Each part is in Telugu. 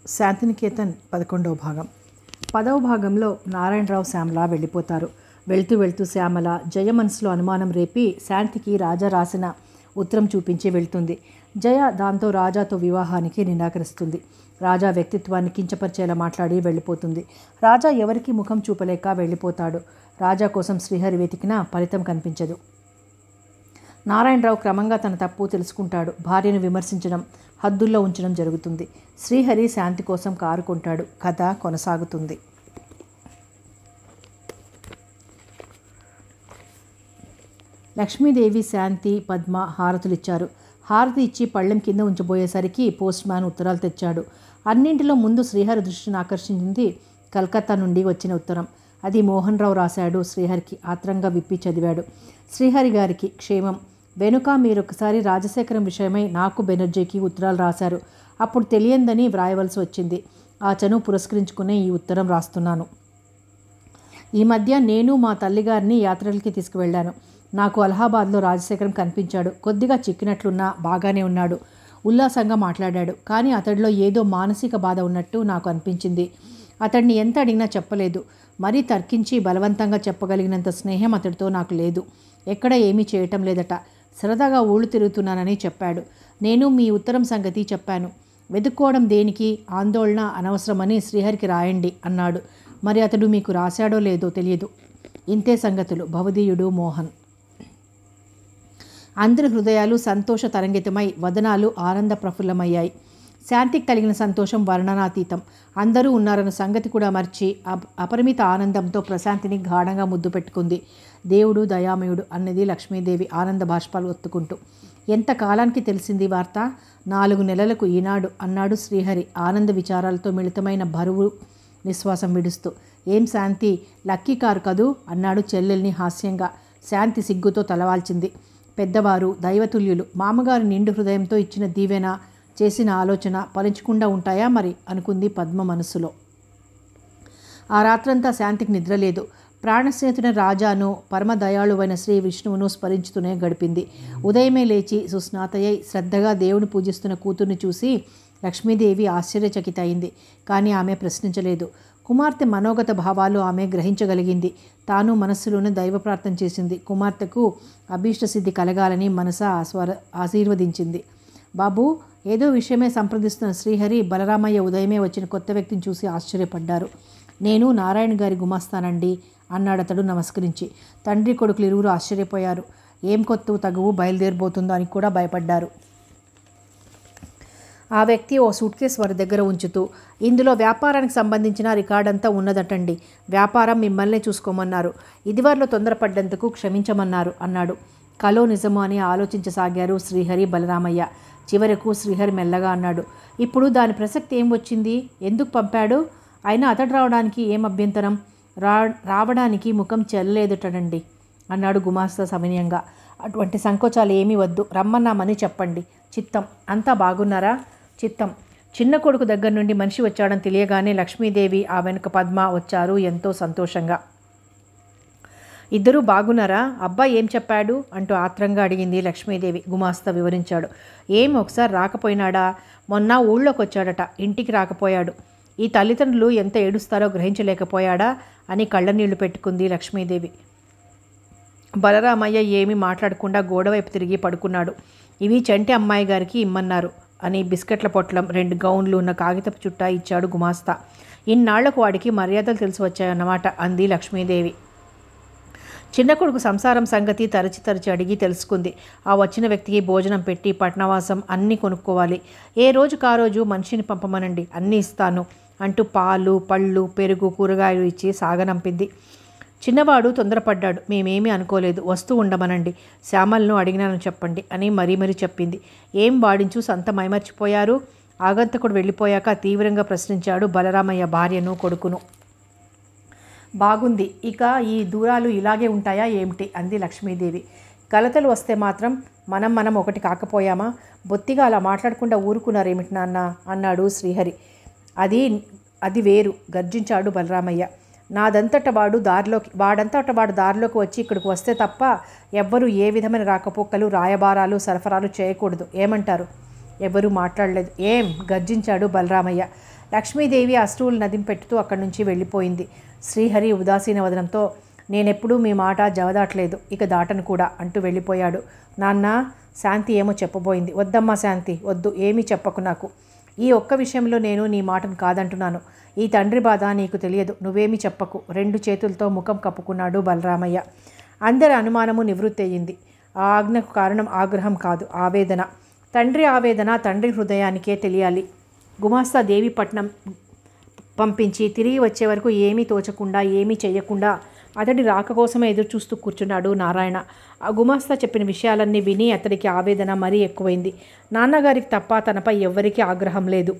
శాంతినికేతన్ పదకొండవ భాగం పదవ భాగంలో నారాయణరావు శ్యామల వెళ్ళిపోతారు వెళ్తూ వెళ్తూ శ్యామల జయ మనసులో అనుమానం రేపి శాంతికి రాజా రాసిన ఉత్తరం చూపించి వెళ్తుంది జయ దాంతో రాజాతో వివాహానికి నిరాకరిస్తుంది రాజా వ్యక్తిత్వాన్ని కించపరిచేలా మాట్లాడి వెళ్ళిపోతుంది రాజా ఎవరికి ముఖం చూపలేక వెళ్ళిపోతాడు రాజా కోసం శ్రీహరి వెతికినా ఫలితం కనిపించదు నారాయణరావు క్రమంగా తన తప్పు తెలుసుకుంటాడు భార్యను విమర్శించడం హద్దుల్లో ఉంచడం జరుగుతుంది శ్రీహరి శాంతి కోసం కారు కొంటాడు కథ కొనసాగుతుంది లక్ష్మీదేవి శాంతి పద్మ హారతులిచ్చారు హారతి ఇచ్చి పళ్ళెం కింద ఉంచబోయేసరికి పోస్ట్ మ్యాన్ ఉత్తరాలు తెచ్చాడు అన్నింటిలో ముందు శ్రీహరి దృష్టిని ఆకర్షించింది కలకత్తా నుండి వచ్చిన ఉత్తరం అది మోహన్ రావు రాశాడు శ్రీహరికి ఆత్రంగా విప్పి చదివాడు శ్రీహరి గారికి క్షేమం వెనుక మీరొకసారి రాజశేఖరం విషయమై నాకు బెనర్జీకి ఉత్తరాలు రాశారు అప్పుడు తెలియందని వ్రాయవలసి వచ్చింది ఆ చనువు పురస్కరించుకునే ఈ ఉత్తరం రాస్తున్నాను ఈ మధ్య నేను మా తల్లిగారిని యాత్రలకి తీసుకువెళ్ళాను నాకు అలహాబాద్లో రాజశేఖరం కనిపించాడు కొద్దిగా చిక్కినట్లున్నా బాగానే ఉన్నాడు ఉల్లాసంగా మాట్లాడాడు కానీ అతడిలో ఏదో మానసిక బాధ ఉన్నట్టు నాకు అనిపించింది అతడిని ఎంత అడిగినా చెప్పలేదు మరీ తర్కించి బలవంతంగా చెప్పగలిగినంత స్నేహం అతడితో నాకు లేదు ఎక్కడ ఏమీ చేయటం లేదట సరదాగా ఊళ్ళు తిరుగుతున్నానని చెప్పాడు నేను మీ ఉత్తరం సంగతి చెప్పాను వెతుక్కోవడం దేనికి ఆందోళన అనవసరమని శ్రీహరికి రాయండి అన్నాడు మరి అతడు మీకు రాశాడో లేదో తెలియదు ఇంతే సంగతులు భవదీయుడు మోహన్ అందరి హృదయాలు సంతోష తరంగితమై వదనాలు ఆనంద ప్రఫుల్లమయ్యాయి శాంతికి కలిగిన సంతోషం వర్ణనాతీతం అందరూ ఉన్నారన్న సంగతి కూడా మర్చి అప- అపరిమిత ఆనందంతో ప్రశాంతిని గాఢంగా ముద్దు పెట్టుకుంది దేవుడు దయామయుడు అన్నది లక్ష్మీదేవి ఆనంద బాష్పాలు ఒత్తుకుంటూ ఎంత కాలానికి తెలిసింది ఈ వార్త నాలుగు నెలలకు ఈనాడు అన్నాడు శ్రీహరి ఆనంద విచారాలతో మిళితమైన బరువు నిశ్వాసం విడుస్తూ ఏం శాంతి లక్కీ కారు కదూ అన్నాడు చెల్లెల్ని హాస్యంగా శాంతి సిగ్గుతో తలవాల్చింది పెద్దవారు దైవతుల్యులు మామగారు నిండు హృదయంతో ఇచ్చిన దీవెన చేసిన ఆలోచన ఫలించకుండా ఉంటాయా మరి అనుకుంది పద్మ మనస్సులో ఆ రాత్రంతా శాంతికి నిద్రలేదు ప్రాణస్నేహితున రాజాను పరమ దయాళువైన శ్రీ విష్ణువును స్మరించుతూనే గడిపింది ఉదయమే లేచి సుస్నాతయ్యై శ్రద్ధగా దేవుని పూజిస్తున్న కూతుర్ని చూసి లక్ష్మీదేవి ఆశ్చర్యచకిత అయింది కానీ ఆమె ప్రశ్నించలేదు కుమార్తె మనోగత భావాలు ఆమె గ్రహించగలిగింది తాను మనస్సులోనే దైవ ప్రార్థన చేసింది కుమార్తెకు అభీష్ట సిద్ధి కలగాలని మనస ఆస్వర ఆశీర్వదించింది బాబు ఏదో విషయమే సంప్రదిస్తున్న శ్రీహరి బలరామయ్య ఉదయమే వచ్చిన కొత్త వ్యక్తిని చూసి ఆశ్చర్యపడ్డారు నేను నారాయణ గారి గుమాస్తానండి అన్నాడు అతడు నమస్కరించి తండ్రి కొడుకులు ఇరువురు ఆశ్చర్యపోయారు ఏం కొత్త తగువు బయలుదేరబోతుందో అని కూడా భయపడ్డారు ఆ వ్యక్తి ఓ సూట్ కేస్ వారి దగ్గర ఉంచుతూ ఇందులో వ్యాపారానికి సంబంధించిన రికార్డ్ అంతా ఉన్నదటండి వ్యాపారం మిమ్మల్నే చూసుకోమన్నారు ఇదివరలో తొందరపడ్డందుకు క్షమించమన్నారు అన్నాడు కలో నిజము అని ఆలోచించసాగారు శ్రీహరి బలరామయ్య చివరకు శ్రీహరి మెల్లగా అన్నాడు ఇప్పుడు దాని ప్రసక్తి ఏం వచ్చింది ఎందుకు పంపాడు అయినా అతడు రావడానికి ఏం అభ్యంతరం రా రావడానికి ముఖం చెల్లలేదుటండి అన్నాడు గుమాస్తా సవినయంగా అటువంటి సంకోచాలు ఏమీ వద్దు రమ్మన్నామని చెప్పండి చిత్తం అంతా బాగున్నారా చిత్తం చిన్న కొడుకు దగ్గర నుండి మనిషి వచ్చాడని తెలియగానే లక్ష్మీదేవి ఆ వెనుక పద్మ వచ్చారు ఎంతో సంతోషంగా ఇద్దరూ బాగున్నారా అబ్బాయి ఏం చెప్పాడు అంటూ ఆత్రంగా అడిగింది లక్ష్మీదేవి గుమాస్తా వివరించాడు ఏం ఒకసారి రాకపోయినాడా మొన్న ఊళ్ళోకి వచ్చాడట ఇంటికి రాకపోయాడు ఈ తల్లిదండ్రులు ఎంత ఏడుస్తారో గ్రహించలేకపోయాడా అని కళ్ళనీళ్లు పెట్టుకుంది లక్ష్మీదేవి బలరామయ్య ఏమీ మాట్లాడకుండా గోడవైపు తిరిగి పడుకున్నాడు ఇవి చంటి అమ్మాయి గారికి ఇమ్మన్నారు అని బిస్కెట్ల పొట్లం రెండు గౌన్లు ఉన్న కాగితపు చుట్టా ఇచ్చాడు గుమాస్తా ఇన్నాళ్లకు వాడికి మర్యాదలు తెలిసి వచ్చాయన్నమాట అంది లక్ష్మీదేవి చిన్న కొడుకు సంసారం సంగతి తరచి తరచి అడిగి తెలుసుకుంది ఆ వచ్చిన వ్యక్తికి భోజనం పెట్టి పట్నవాసం అన్నీ కొనుక్కోవాలి ఏ రోజుకు ఆ రోజు మనిషిని పంపమనండి అన్నీ ఇస్తాను అంటూ పాలు పళ్ళు పెరుగు కూరగాయలు ఇచ్చి సాగనంపింది చిన్నవాడు తొందరపడ్డాడు మేమేమీ అనుకోలేదు వస్తూ ఉండమనండి శ్యామలను అడిగినానని చెప్పండి అని మరీ మరీ చెప్పింది ఏం వాడించు సంత మైమర్చిపోయారు ఆగంతకుడు వెళ్ళిపోయాక తీవ్రంగా ప్రశ్నించాడు బలరామయ్య భార్యను కొడుకును బాగుంది ఇక ఈ దూరాలు ఇలాగే ఉంటాయా ఏమిటి అంది లక్ష్మీదేవి కలతలు వస్తే మాత్రం మనం మనం ఒకటి కాకపోయామా బొత్తిగా అలా మాట్లాడకుండా ఊరుకున్నారేమిటి నాన్న అన్నాడు శ్రీహరి అది అది వేరు గర్జించాడు బలరామయ్య నాదంతట వాడు దారిలోకి వాడంతట వాడు దారిలోకి వచ్చి ఇక్కడికి వస్తే తప్ప ఎవ్వరూ ఏ విధమైన రాకపోకలు రాయబారాలు సరఫరాలు చేయకూడదు ఏమంటారు ఎవరూ మాట్లాడలేదు ఏం గర్జించాడు బలరామయ్య లక్ష్మీదేవి అశ్రువులు నదిం పెట్టుతూ అక్కడి నుంచి వెళ్ళిపోయింది శ్రీహరి ఉదాసీన వదనంతో నేనెప్పుడూ మీ మాట జవదాట్లేదు ఇక దాటను కూడా అంటూ వెళ్ళిపోయాడు నాన్న శాంతి ఏమో చెప్పబోయింది వద్దమ్మా శాంతి వద్దు ఏమీ చెప్పకు నాకు ఈ ఒక్క విషయంలో నేను నీ మాటను కాదంటున్నాను ఈ తండ్రి బాధ నీకు తెలియదు నువ్వేమీ చెప్పకు రెండు చేతులతో ముఖం కప్పుకున్నాడు బలరామయ్య అందరి అనుమానము నివృత్తి అయ్యింది ఆ ఆజ్ఞకు కారణం ఆగ్రహం కాదు ఆవేదన తండ్రి ఆవేదన తండ్రి హృదయానికే తెలియాలి గుమాస్తా దేవిపట్నం పంపించి తిరిగి వచ్చే వరకు ఏమీ తోచకుండా ఏమీ చేయకుండా అతడి రాక కోసమే ఎదురు చూస్తూ కూర్చున్నాడు నారాయణ ఆ గుమాస్తా చెప్పిన విషయాలన్నీ విని అతడికి ఆవేదన మరీ ఎక్కువైంది నాన్నగారికి తప్ప తనపై ఎవ్వరికీ ఆగ్రహం లేదు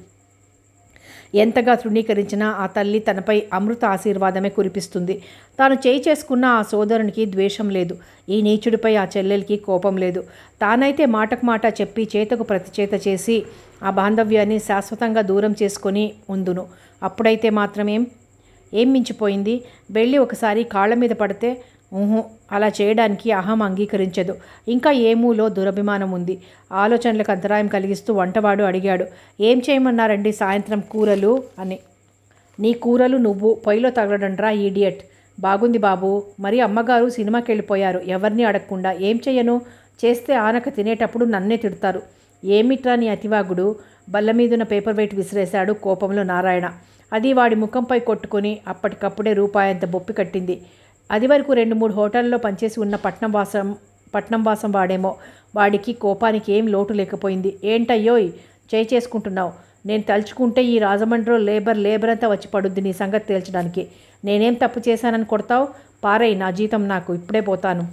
ఎంతగా తృణీకరించినా ఆ తల్లి తనపై అమృత ఆశీర్వాదమే కురిపిస్తుంది తాను చేయి చేసుకున్న ఆ సోదరునికి ద్వేషం లేదు ఈ నీచుడిపై ఆ చెల్లెలికి కోపం లేదు తానైతే మాటకు మాట చెప్పి చేతకు ప్రతిచేత చేసి ఆ బాంధవ్యాన్ని శాశ్వతంగా దూరం చేసుకొని ఉందును అప్పుడైతే మాత్రమేం ఏం మించిపోయింది వెళ్ళి ఒకసారి కాళ్ళ మీద పడితే ఊహు అలా చేయడానికి అహం అంగీకరించదు ఇంకా ఏమూలో దురభిమానం ఉంది ఆలోచనలకు అంతరాయం కలిగిస్తూ వంటవాడు అడిగాడు ఏం చేయమన్నారండి సాయంత్రం కూరలు అని నీ కూరలు నువ్వు పొయ్యిలో తగలడంట్రా ఈడియట్ బాగుంది బాబు మరి అమ్మగారు సినిమాకి వెళ్ళిపోయారు ఎవరిని అడగకుండా ఏం చెయ్యను చేస్తే ఆనక తినేటప్పుడు నన్నే తిడతారు ఏమిట్రా నీ అతివాగుడు బల్ల మీదున్న పేపర్ వెయిట్ విసిరేశాడు కోపంలో నారాయణ అది వాడి ముఖంపై కొట్టుకొని అప్పటికప్పుడే రూపాయంత బొప్పి కట్టింది అది వరకు రెండు మూడు హోటల్లో పనిచేసి ఉన్న పట్నం వాసం పట్నం వాసం వాడేమో వాడికి కోపానికి ఏం లోటు లేకపోయింది ఏంటయ్యోయ్ చేయి చేసుకుంటున్నావు నేను తలుచుకుంటే ఈ రాజమండ్రిలో లేబర్ లేబర్ అంతా వచ్చి పడుద్ది నీ సంగతి తేల్చడానికి నేనేం తప్పు చేశానని కొడతావు పారై నా జీతం నాకు ఇప్పుడే పోతాను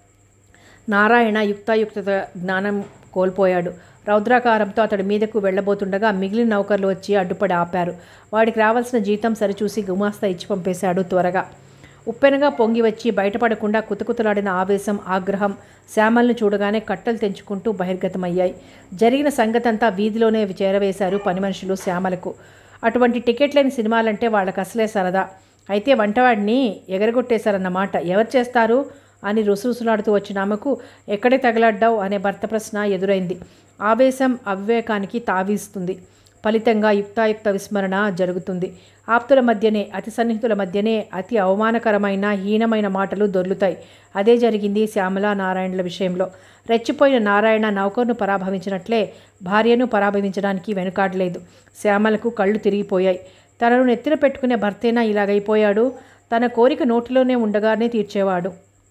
నారాయణ యుక్తాయుక్త జ్ఞానం కోల్పోయాడు రౌద్రాకారంతో అతడి మీదకు వెళ్ళబోతుండగా మిగిలిన నౌకర్లు వచ్చి అడ్డుపడి ఆపారు వాడికి రావాల్సిన జీతం సరిచూసి గుమాస్తా ఇచ్చి పంపేశాడు త్వరగా ఉప్పెనగా పొంగి వచ్చి బయటపడకుండా కుతకుతలాడిన ఆవేశం ఆగ్రహం శ్యామల్ని చూడగానే కట్టలు తెంచుకుంటూ బహిర్గతమయ్యాయి జరిగిన సంగతంతా వీధిలోనే చేరవేశారు పని మనుషులు శ్యామలకు అటువంటి టికెట్ లేని సినిమాలంటే వాళ్ళకి అసలే సరదా అయితే వంటవాడిని ఎగరగొట్టేశారన్నమాట ఎవరు చేస్తారు అని రుసరుసలాడుతూ వచ్చిన ఆమెకు ఎక్కడే తగలడ్డావు అనే భర్త ప్రశ్న ఎదురైంది ఆవేశం అవివేకానికి తావిస్తుంది ఫలితంగా యుక్తాయుక్త విస్మరణ జరుగుతుంది ఆప్తుల మధ్యనే అతి సన్నిహితుల మధ్యనే అతి అవమానకరమైన హీనమైన మాటలు దొర్లుతాయి అదే జరిగింది శ్యామల నారాయణుల విషయంలో రెచ్చిపోయిన నారాయణ నౌకర్ను పరాభవించినట్లే భార్యను పరాభవించడానికి వెనుకాడలేదు శ్యామలకు కళ్ళు తిరిగిపోయాయి తనను నెత్తిన పెట్టుకునే భర్తేనా ఇలాగైపోయాడు తన కోరిక నోటిలోనే ఉండగానే తీర్చేవాడు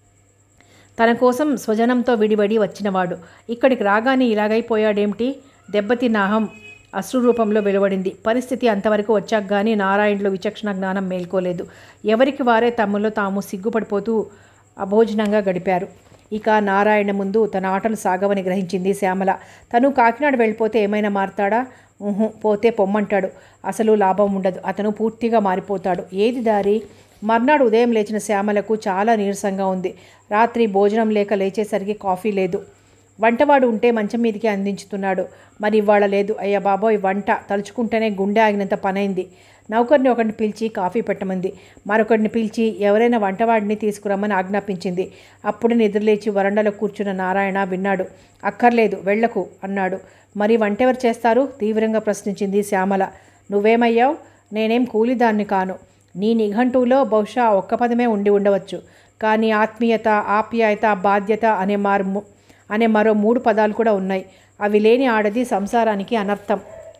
తన కోసం స్వజనంతో విడిబడి వచ్చినవాడు ఇక్కడికి రాగానే ఇలాగైపోయాడేమిటి దెబ్బతిన్న అహం అశ్రు రూపంలో వెలువడింది పరిస్థితి అంతవరకు వచ్చాక కానీ నారాయణులు విచక్షణ జ్ఞానం మేల్కోలేదు ఎవరికి వారే తమ్ములో తాము సిగ్గుపడిపోతూ అభోజనంగా గడిపారు ఇక నారాయణ ముందు తన ఆటలు సాగవని గ్రహించింది శ్యామల తను కాకినాడ వెళ్ళిపోతే ఏమైనా మారతాడా ఊహు పోతే పొమ్మంటాడు అసలు లాభం ఉండదు అతను పూర్తిగా మారిపోతాడు ఏది దారి మర్నాడు ఉదయం లేచిన శ్యామలకు చాలా నీరసంగా ఉంది రాత్రి భోజనం లేక లేచేసరికి కాఫీ లేదు వంటవాడు ఉంటే మంచం మీదకి అందించుతున్నాడు మరి ఇవాళ లేదు అయ్యా బాబోయ్ వంట తలుచుకుంటేనే గుండె ఆగినంత పనైంది నౌకర్ని ఒకరిని పిలిచి కాఫీ పెట్టమంది మరొకరిని పిలిచి ఎవరైనా వంటవాడిని తీసుకురమ్మని ఆజ్ఞాపించింది అప్పుడు నిద్రలేచి వరండాలో కూర్చున్న నారాయణ విన్నాడు అక్కర్లేదు వెళ్లకు అన్నాడు మరి వంటెవరు చేస్తారు తీవ్రంగా ప్రశ్నించింది శ్యామల నువ్వేమయ్యావు నేనేం కూలిదాన్ని కాను నీ నిఘంటువులో బహుశా ఒక్క పదమే ఉండి ఉండవచ్చు కానీ ఆత్మీయత ఆప్యాయత బాధ్యత అనే మారు అనే మరో మూడు పదాలు కూడా ఉన్నాయి అవి లేని ఆడది సంసారానికి అనర్థం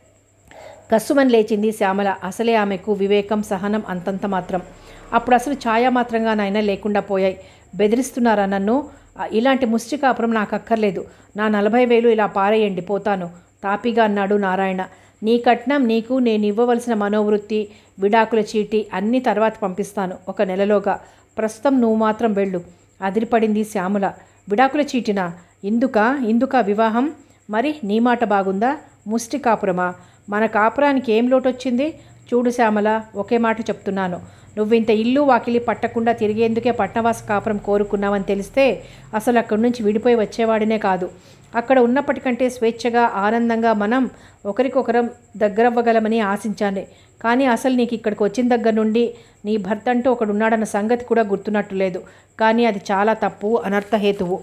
కస్సుమని లేచింది శ్యామల అసలే ఆమెకు వివేకం సహనం అంతంత మాత్రం అప్పుడు అసలు ఛాయామాత్రంగానైనా లేకుండా పోయాయి బెదిరిస్తున్నారా నన్ను ఆ, ఇలాంటి ముష్టి కాపురం నాకు అక్కర్లేదు నా నలభై వేలు ఇలా పారేయండి పోతాను తాపిగా అన్నాడు నారాయణ నీ కట్నం నీకు నేను ఇవ్వవలసిన మనోవృత్తి విడాకుల చీటి అన్నీ తర్వాత పంపిస్తాను ఒక నెలలోగా ప్రస్తుతం నువ్వు మాత్రం వెళ్ళు అదిరిపడింది శ్యామల విడాకుల చీటినా ఇందుక ఇందుక వివాహం మరి నీ మాట బాగుందా ముష్టి కాపురమా మన కాపురానికి ఏం లోటొచ్చింది చూడు శ్యామల ఒకే మాట చెప్తున్నాను నువ్వు ఇంత ఇల్లు వాకిలి పట్టకుండా తిరిగేందుకే పట్నవాస కాపురం కోరుకున్నావని తెలిస్తే అసలు అక్కడి నుంచి విడిపోయి వచ్చేవాడినే కాదు అక్కడ ఉన్నప్పటికంటే స్వేచ్ఛగా ఆనందంగా మనం ఒకరికొకరం దగ్గరవ్వగలమని ఆశించాను కానీ అసలు నీకు ఇక్కడికి వచ్చిన దగ్గర నుండి నీ భర్త అంటూ ఒకడు ఉన్నాడన్న సంగతి కూడా గుర్తున్నట్టు లేదు కానీ అది చాలా తప్పు అనర్థహేతువు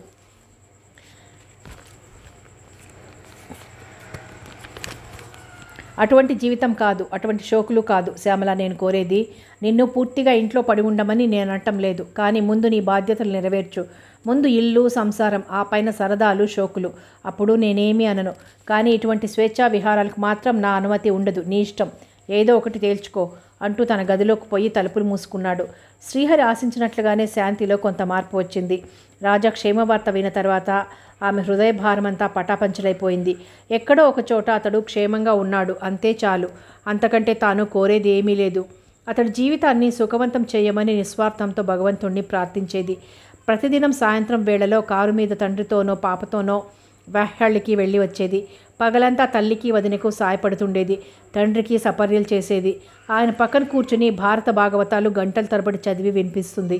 అటువంటి జీవితం కాదు అటువంటి షోకులు కాదు శ్యామల నేను కోరేది నిన్ను పూర్తిగా ఇంట్లో పడి ఉండమని నేను అనటం లేదు కానీ ముందు నీ బాధ్యతలు నెరవేర్చు ముందు ఇల్లు సంసారం ఆ పైన సరదాలు షోకులు అప్పుడు నేనేమీ అనను కానీ ఇటువంటి స్వేచ్ఛా విహారాలకు మాత్రం నా అనుమతి ఉండదు నీ ఇష్టం ఏదో ఒకటి తేల్చుకో అంటూ తన గదిలోకి పోయి తలుపులు మూసుకున్నాడు శ్రీహరి ఆశించినట్లుగానే శాంతిలో కొంత మార్పు వచ్చింది రాజా క్షేమవార్త విన్న తర్వాత ఆమె హృదయ భారమంతా పటాపంచలైపోయింది ఎక్కడో ఒక చోట అతడు క్షేమంగా ఉన్నాడు అంతే చాలు అంతకంటే తాను కోరేది ఏమీ లేదు అతడి జీవితాన్ని సుఖవంతం చేయమని నిస్వార్థంతో భగవంతుణ్ణి ప్రార్థించేది ప్రతిదినం సాయంత్రం వేళలో కారు మీద తండ్రితోనో పాపతోనో వ్యాహ్యాళ్ళకి వెళ్ళి వచ్చేది పగలంతా తల్లికి వదినకు సాయపడుతుండేది తండ్రికి సపర్యలు చేసేది ఆయన పక్కన కూర్చుని భారత భాగవతాలు గంటల తరబడి చదివి వినిపిస్తుంది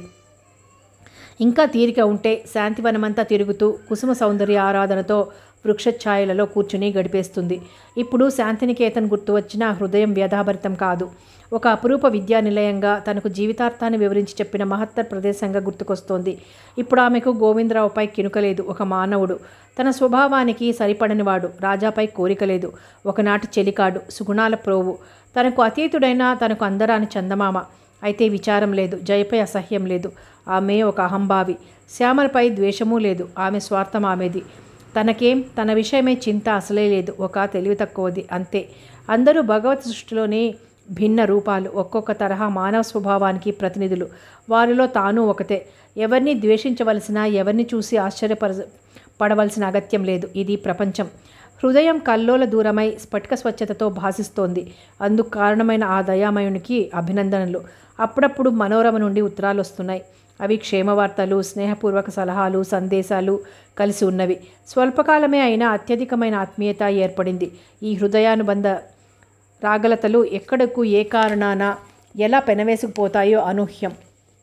ఇంకా తీరిక ఉంటే శాంతివనమంతా తిరుగుతూ కుసుమ సౌందర్య ఆరాధనతో వృక్షఛాయలలో కూర్చుని గడిపేస్తుంది ఇప్పుడు శాంతినికేతన్ గుర్తు వచ్చిన హృదయం వ్యధాభరితం కాదు ఒక అపురూప విద్యా నిలయంగా తనకు జీవితార్థాన్ని వివరించి చెప్పిన మహత్తర ప్రదేశంగా గుర్తుకొస్తోంది ఇప్పుడు ఆమెకు గోవిందరావుపై కినుకలేదు ఒక మానవుడు తన స్వభావానికి సరిపడనివాడు రాజాపై కోరిక లేదు ఒకనాటి చెలికాడు సుగుణాల ప్రోవు తనకు అతీతుడైన తనకు అందరాని చందమామ అయితే విచారం లేదు జయపై అసహ్యం లేదు ఆమె ఒక అహంభావి శ్యామలపై ద్వేషమూ లేదు ఆమె స్వార్థం ఆమెది తనకేం తన విషయమే చింత అసలే లేదు ఒక తెలివి తక్కువది అంతే అందరూ భగవత్ సృష్టిలోని భిన్న రూపాలు ఒక్కొక్క తరహా మానవ స్వభావానికి ప్రతినిధులు వారిలో తాను ఒకతే ఎవరిని ద్వేషించవలసిన ఎవరిని చూసి ఆశ్చర్యపర పడవలసిన అగత్యం లేదు ఇది ప్రపంచం హృదయం కల్లోల దూరమై స్ఫటిక స్వచ్ఛతతో భాసిస్తోంది అందుకు కారణమైన ఆ దయామయునికి అభినందనలు అప్పుడప్పుడు మనోరమ నుండి ఉత్తరాలు వస్తున్నాయి అవి క్షేమవార్తలు స్నేహపూర్వక సలహాలు సందేశాలు కలిసి ఉన్నవి స్వల్పకాలమే అయినా అత్యధికమైన ఆత్మీయత ఏర్పడింది ఈ హృదయానుబంధ రాగలతలు ఎక్కడకు ఏ కారణాన ఎలా పెనవేసుకుపోతాయో అనూహ్యం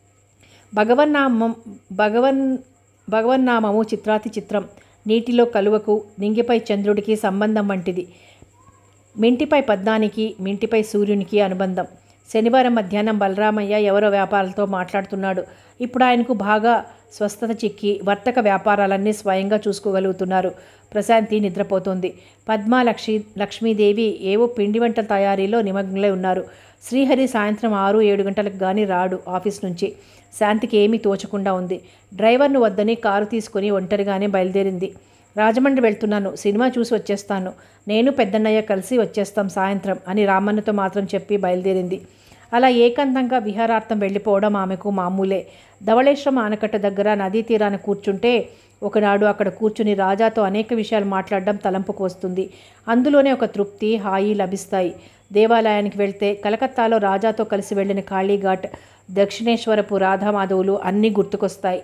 భగవన్నామం భగవన్ భగవన్నామము చిత్రాతి చిత్రం నీటిలో కలువకు నింగిపై చంద్రుడికి సంబంధం వంటిది మింటిపై పద్నానికి మింటిపై సూర్యునికి అనుబంధం శనివారం మధ్యాహ్నం బలరామయ్య ఎవరో వ్యాపారాలతో మాట్లాడుతున్నాడు ఇప్పుడు ఆయనకు బాగా స్వస్థత చిక్కి వర్తక వ్యాపారాలన్నీ స్వయంగా చూసుకోగలుగుతున్నారు ప్రశాంతి నిద్రపోతుంది పద్మ లక్ష్మీ లక్ష్మీదేవి ఏవో పిండి వంటల తయారీలో నిమగ్నలై ఉన్నారు శ్రీహరి సాయంత్రం ఆరు ఏడు గంటలకు కానీ రాడు ఆఫీస్ నుంచి శాంతికి ఏమీ తోచకుండా ఉంది డ్రైవర్ను వద్దని కారు తీసుకుని ఒంటరిగానే బయలుదేరింది రాజమండ్రి వెళ్తున్నాను సినిమా చూసి వచ్చేస్తాను నేను పెద్దన్నయ్య కలిసి వచ్చేస్తాం సాయంత్రం అని రామన్నతో మాత్రం చెప్పి బయలుదేరింది అలా ఏకాంతంగా విహారార్థం వెళ్ళిపోవడం ఆమెకు మామూలే ధవళేశ్వరం ఆనకట్ట దగ్గర నదీ తీరాన కూర్చుంటే ఒకనాడు అక్కడ కూర్చుని రాజాతో అనేక విషయాలు మాట్లాడడం తలంపుకు వస్తుంది అందులోనే ఒక తృప్తి హాయి లభిస్తాయి దేవాలయానికి వెళ్తే కలకత్తాలో రాజాతో కలిసి వెళ్ళిన కాళీఘాట్ దక్షిణేశ్వరపు రాధామాధవులు అన్నీ గుర్తుకొస్తాయి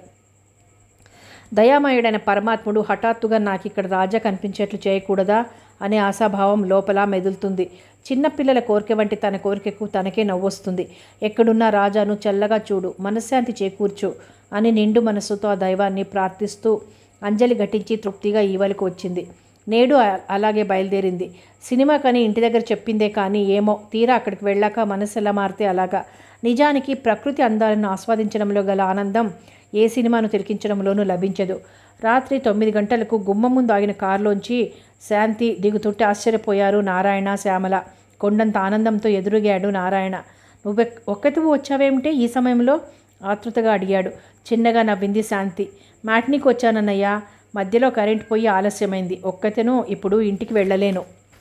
దయామయుడైన పరమాత్ముడు హఠాత్తుగా నాకు ఇక్కడ రాజా కనిపించేట్లు చేయకూడదా అనే ఆశాభావం లోపల మెదులుతుంది చిన్నపిల్లల కోరిక వంటి తన కోరికకు తనకే నవ్వొస్తుంది ఎక్కడున్నా రాజాను చల్లగా చూడు మనశ్శాంతి చేకూర్చు అని నిండు మనస్సుతో ఆ దైవాన్ని ప్రార్థిస్తూ అంజలి ఘటించి తృప్తిగా ఈవలకు వచ్చింది నేడు అ- అలాగే బయలుదేరింది సినిమా కానీ ఇంటి దగ్గర చెప్పిందే కానీ ఏమో తీరా అక్కడికి వెళ్ళాక మనసు ఎలా మారితే అలాగా నిజానికి ప్రకృతి అందాలను ఆస్వాదించడంలో గల ఆనందం ఏ సినిమాను తిరిగించడంలోనూ లభించదు రాత్రి తొమ్మిది గంటలకు గుమ్మం ముందు ఆగిన కారులోంచి శాంతి దిగుతుంటే ఆశ్చర్యపోయారు నారాయణ శ్యామల కొండంత ఆనందంతో ఎదురుగాడు నారాయణ నువ్వె ఒక్కతివి వచ్చావేమిటే ఈ సమయంలో ఆతృతగా అడిగాడు చిన్నగా నవ్వింది శాంతి మ్యాట్నీకి వచ్చానన్నయ్య మధ్యలో కరెంట్ పోయి ఆలస్యమైంది ఒక్కతేనో ఇప్పుడు ఇంటికి వెళ్ళలేను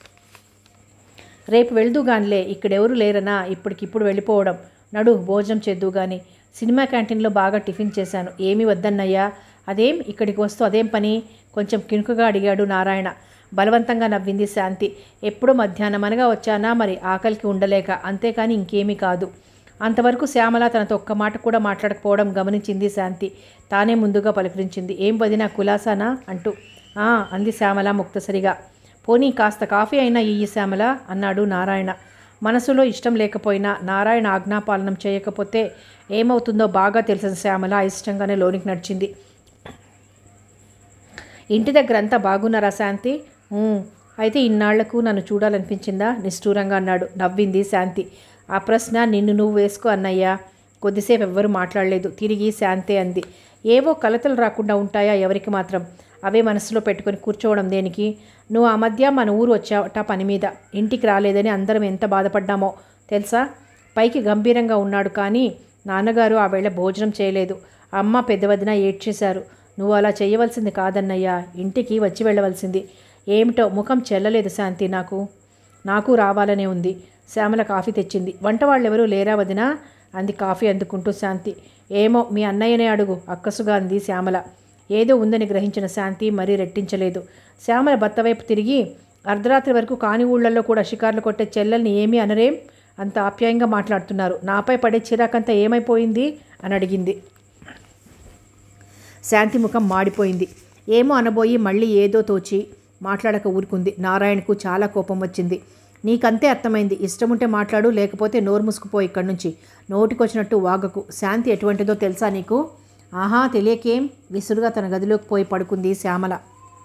రేపు వెళ్దు గానిలే ఇక్కడెవరు లేరనా ఇప్పటికిప్పుడు వెళ్ళిపోవడం నడు భోజనం చేద్దు గాని సినిమా క్యాంటీన్లో బాగా టిఫిన్ చేశాను ఏమీ వద్దన్నయ్యా అదేం ఇక్కడికి వస్తూ అదేం పని కొంచెం కినుకగా అడిగాడు నారాయణ బలవంతంగా నవ్వింది శాంతి ఎప్పుడో మధ్యాహ్నం అనగా వచ్చానా మరి ఆకలికి ఉండలేక అంతేకాని ఇంకేమీ కాదు అంతవరకు శ్యామల తనతో ఒక్క మాట కూడా మాట్లాడకపోవడం గమనించింది శాంతి తానే ముందుగా పలకరించింది ఏం వదినా కులాసానా అంటూ "ఆ," అంది శ్యామల ముక్తసరిగా పోనీ కాస్త కాఫీ అయినా ఇయ్యి శ్యామల అన్నాడు నారాయణ మనసులో ఇష్టం లేకపోయినా నారాయణ ఆజ్ఞాపాలనం చేయకపోతే ఏమవుతుందో బాగా తెలిసిన శ్యామల ఇష్టంగానే లోనికి నడిచింది ఇంటి దగ్గర అంతా బాగున్నారా శాంతి "ఊ." అయితే ఇన్నాళ్లకు నన్ను చూడాలనిపించిందా నిష్ఠూరంగా అన్నాడు నవ్వింది శాంతి ఆ ప్రశ్న నిన్ను నువ్వు వేసుకో అన్నయ్యా కొద్దిసేపు ఎవ్వరూ మాట్లాడలేదు తిరిగి శాంతే అంది ఏవో కలతలు రాకుండా ఉంటాయా ఎవరికి మాత్రం అవే మనసులో పెట్టుకొని కూర్చోవడం దేనికి నువ్వు ఆ మధ్య మన ఊరు వచ్చావట పని మీద ఇంటికి రాలేదని అందరం ఎంత బాధపడ్డామో తెలుసా పైకి గంభీరంగా ఉన్నాడు కానీ నాన్నగారు ఆ వేళ భోజనం చేయలేదు అమ్మ పెద్దవదిన ఏడ్చేశారు నువ్వు అలా చేయవలసింది కాదన్నయ్యా ఇంటికి వచ్చి వెళ్ళవలసింది ఏమిటో ముఖం చెల్లలేదు శాంతి నాకు నాకు రావాలనే ఉంది శ్యామల కాఫీ తెచ్చింది వంట వాళ్ళెవరూ లేరా వదినా అంది కాఫీ అందుకుంటూ శాంతి ఏమో మీ అన్నయ్యనే అడుగు అక్కసుగా అంది శ్యామల ఏదో ఉందని గ్రహించిన శాంతి మరీ రెట్టించలేదు శ్యామల భర్త వైపు తిరిగి అర్ధరాత్రి వరకు కాని ఊళ్ళల్లో కూడా షికార్లు కొట్టే చెల్లెల్ని ఏమీ అనరేం అంత ఆప్యాయంగా మాట్లాడుతున్నారు నాపై పడే చిరాకంతా ఏమైపోయింది అని అడిగింది శాంతి ముఖం మాడిపోయింది ఏమో అనబోయి మళ్ళీ ఏదో తోచి మాట్లాడక ఊరుకుంది నారాయణకు చాలా కోపం వచ్చింది నీకంతే అర్థమైంది ఇష్టముంటే మాట్లాడు లేకపోతే నోరు మూసుకుపో ఇక్కడి నుంచి నోటికొచ్చినట్టు వాగకు శాంతి ఎటువంటిదో తెలుసా నీకు ఆహా తెలియకేం విసురుగా తన గదిలోకి పోయి పడుకుంది శ్యామల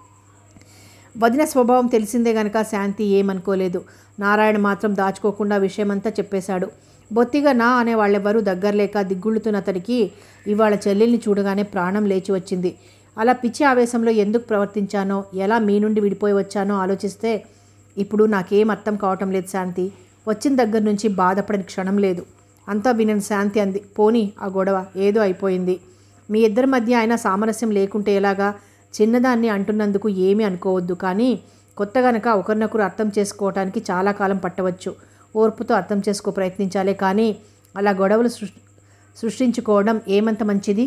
వదిన స్వభావం తెలిసిందే గనక శాంతి ఏమనుకోలేదు నారాయణ మాత్రం దాచుకోకుండా విషయమంతా చెప్పేశాడు బొత్తిగా నా అనే వాళ్ళెవ్వరూ దగ్గరలేక దిగ్గుళ్ళుతున్న అతడికి ఇవాళ చెల్లెల్ని చూడగానే ప్రాణం లేచి వచ్చింది అలా పిచ్చి ఆవేశంలో ఎందుకు ప్రవర్తించానో ఎలా మీ నుండి విడిపోయి వచ్చానో ఆలోచిస్తే ఇప్పుడు నాకేం అర్థం కావటం లేదు శాంతి వచ్చిన దగ్గర నుంచి బాధపడని క్షణం లేదు అంతా వినని శాంతి అంది పోనీ ఆ గొడవ ఏదో అయిపోయింది మీ ఇద్దరి మధ్య అయినా సామరస్యం లేకుంటే ఎలాగా చిన్నదాన్ని అంటున్నందుకు ఏమీ అనుకోవద్దు కానీ కొత్త గనక ఒకరినొకరు అర్థం చేసుకోవటానికి చాలా కాలం పట్టవచ్చు ఓర్పుతో అర్థం చేసుకో ప్రయత్నించాలే కానీ అలా గొడవలు సృష్ సృష్టించుకోవడం ఏమంత మంచిది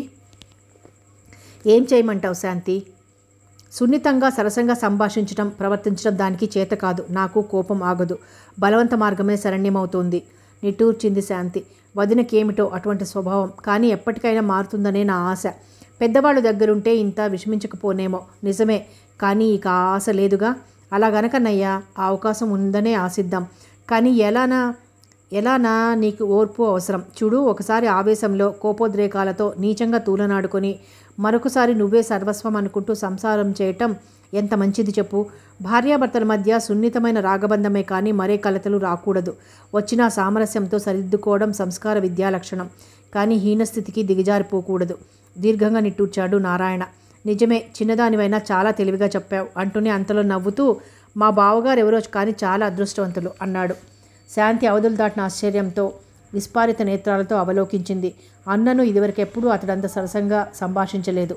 ఏం చేయమంటావు శాంతి సున్నితంగా సరసంగా సంభాషించడం ప్రవర్తించడం దానికి చేత కాదు నాకు కోపం ఆగదు బలవంత మార్గమే శరణ్యమవుతోంది నిట్టూర్చింది శాంతి వదినకేమిటో అటువంటి స్వభావం కానీ ఎప్పటికైనా మారుతుందనే నా ఆశ పెద్దవాళ్ళు దగ్గరుంటే ఇంత విషమించకపోనేమో నిజమే కానీ ఇక ఆ ఆశ లేదుగా అలా గనకనయ్యా ఆ అవకాశం ఉందనే ఆశిద్దాం కానీ ఎలానా ఎలానా నీకు ఓర్పు అవసరం చూడు ఒకసారి ఆవేశంలో కోపోద్రేకాలతో నీచంగా తూలనాడుకొని మరొకసారి నువ్వే సర్వస్వం అనుకుంటూ సంసారం చేయటం ఎంత మంచిది చెప్పు భార్యాభర్తల మధ్య సున్నితమైన రాగబంధమే కానీ మరే కలతలు రాకూడదు వచ్చిన సామరస్యంతో సరిదిద్దుకోవడం సంస్కార విద్యా లక్షణం కానీ హీనస్థితికి దిగజారిపోకూడదు దీర్ఘంగా నిట్టూర్చాడు నారాయణ నిజమే చిన్నదానివైనా చాలా తెలివిగా చెప్పావు అంటూనే అంతలో నవ్వుతూ మా బావగారు ఎవరో కానీ చాలా అదృష్టవంతులు అన్నాడు శాంతి అవధులు దాటిన ఆశ్చర్యంతో విస్పారిత నేత్రాలతో అవలోకించింది అన్నను ఇదివరకెప్పుడూ అతడంత సరసంగా సంభాషించలేదు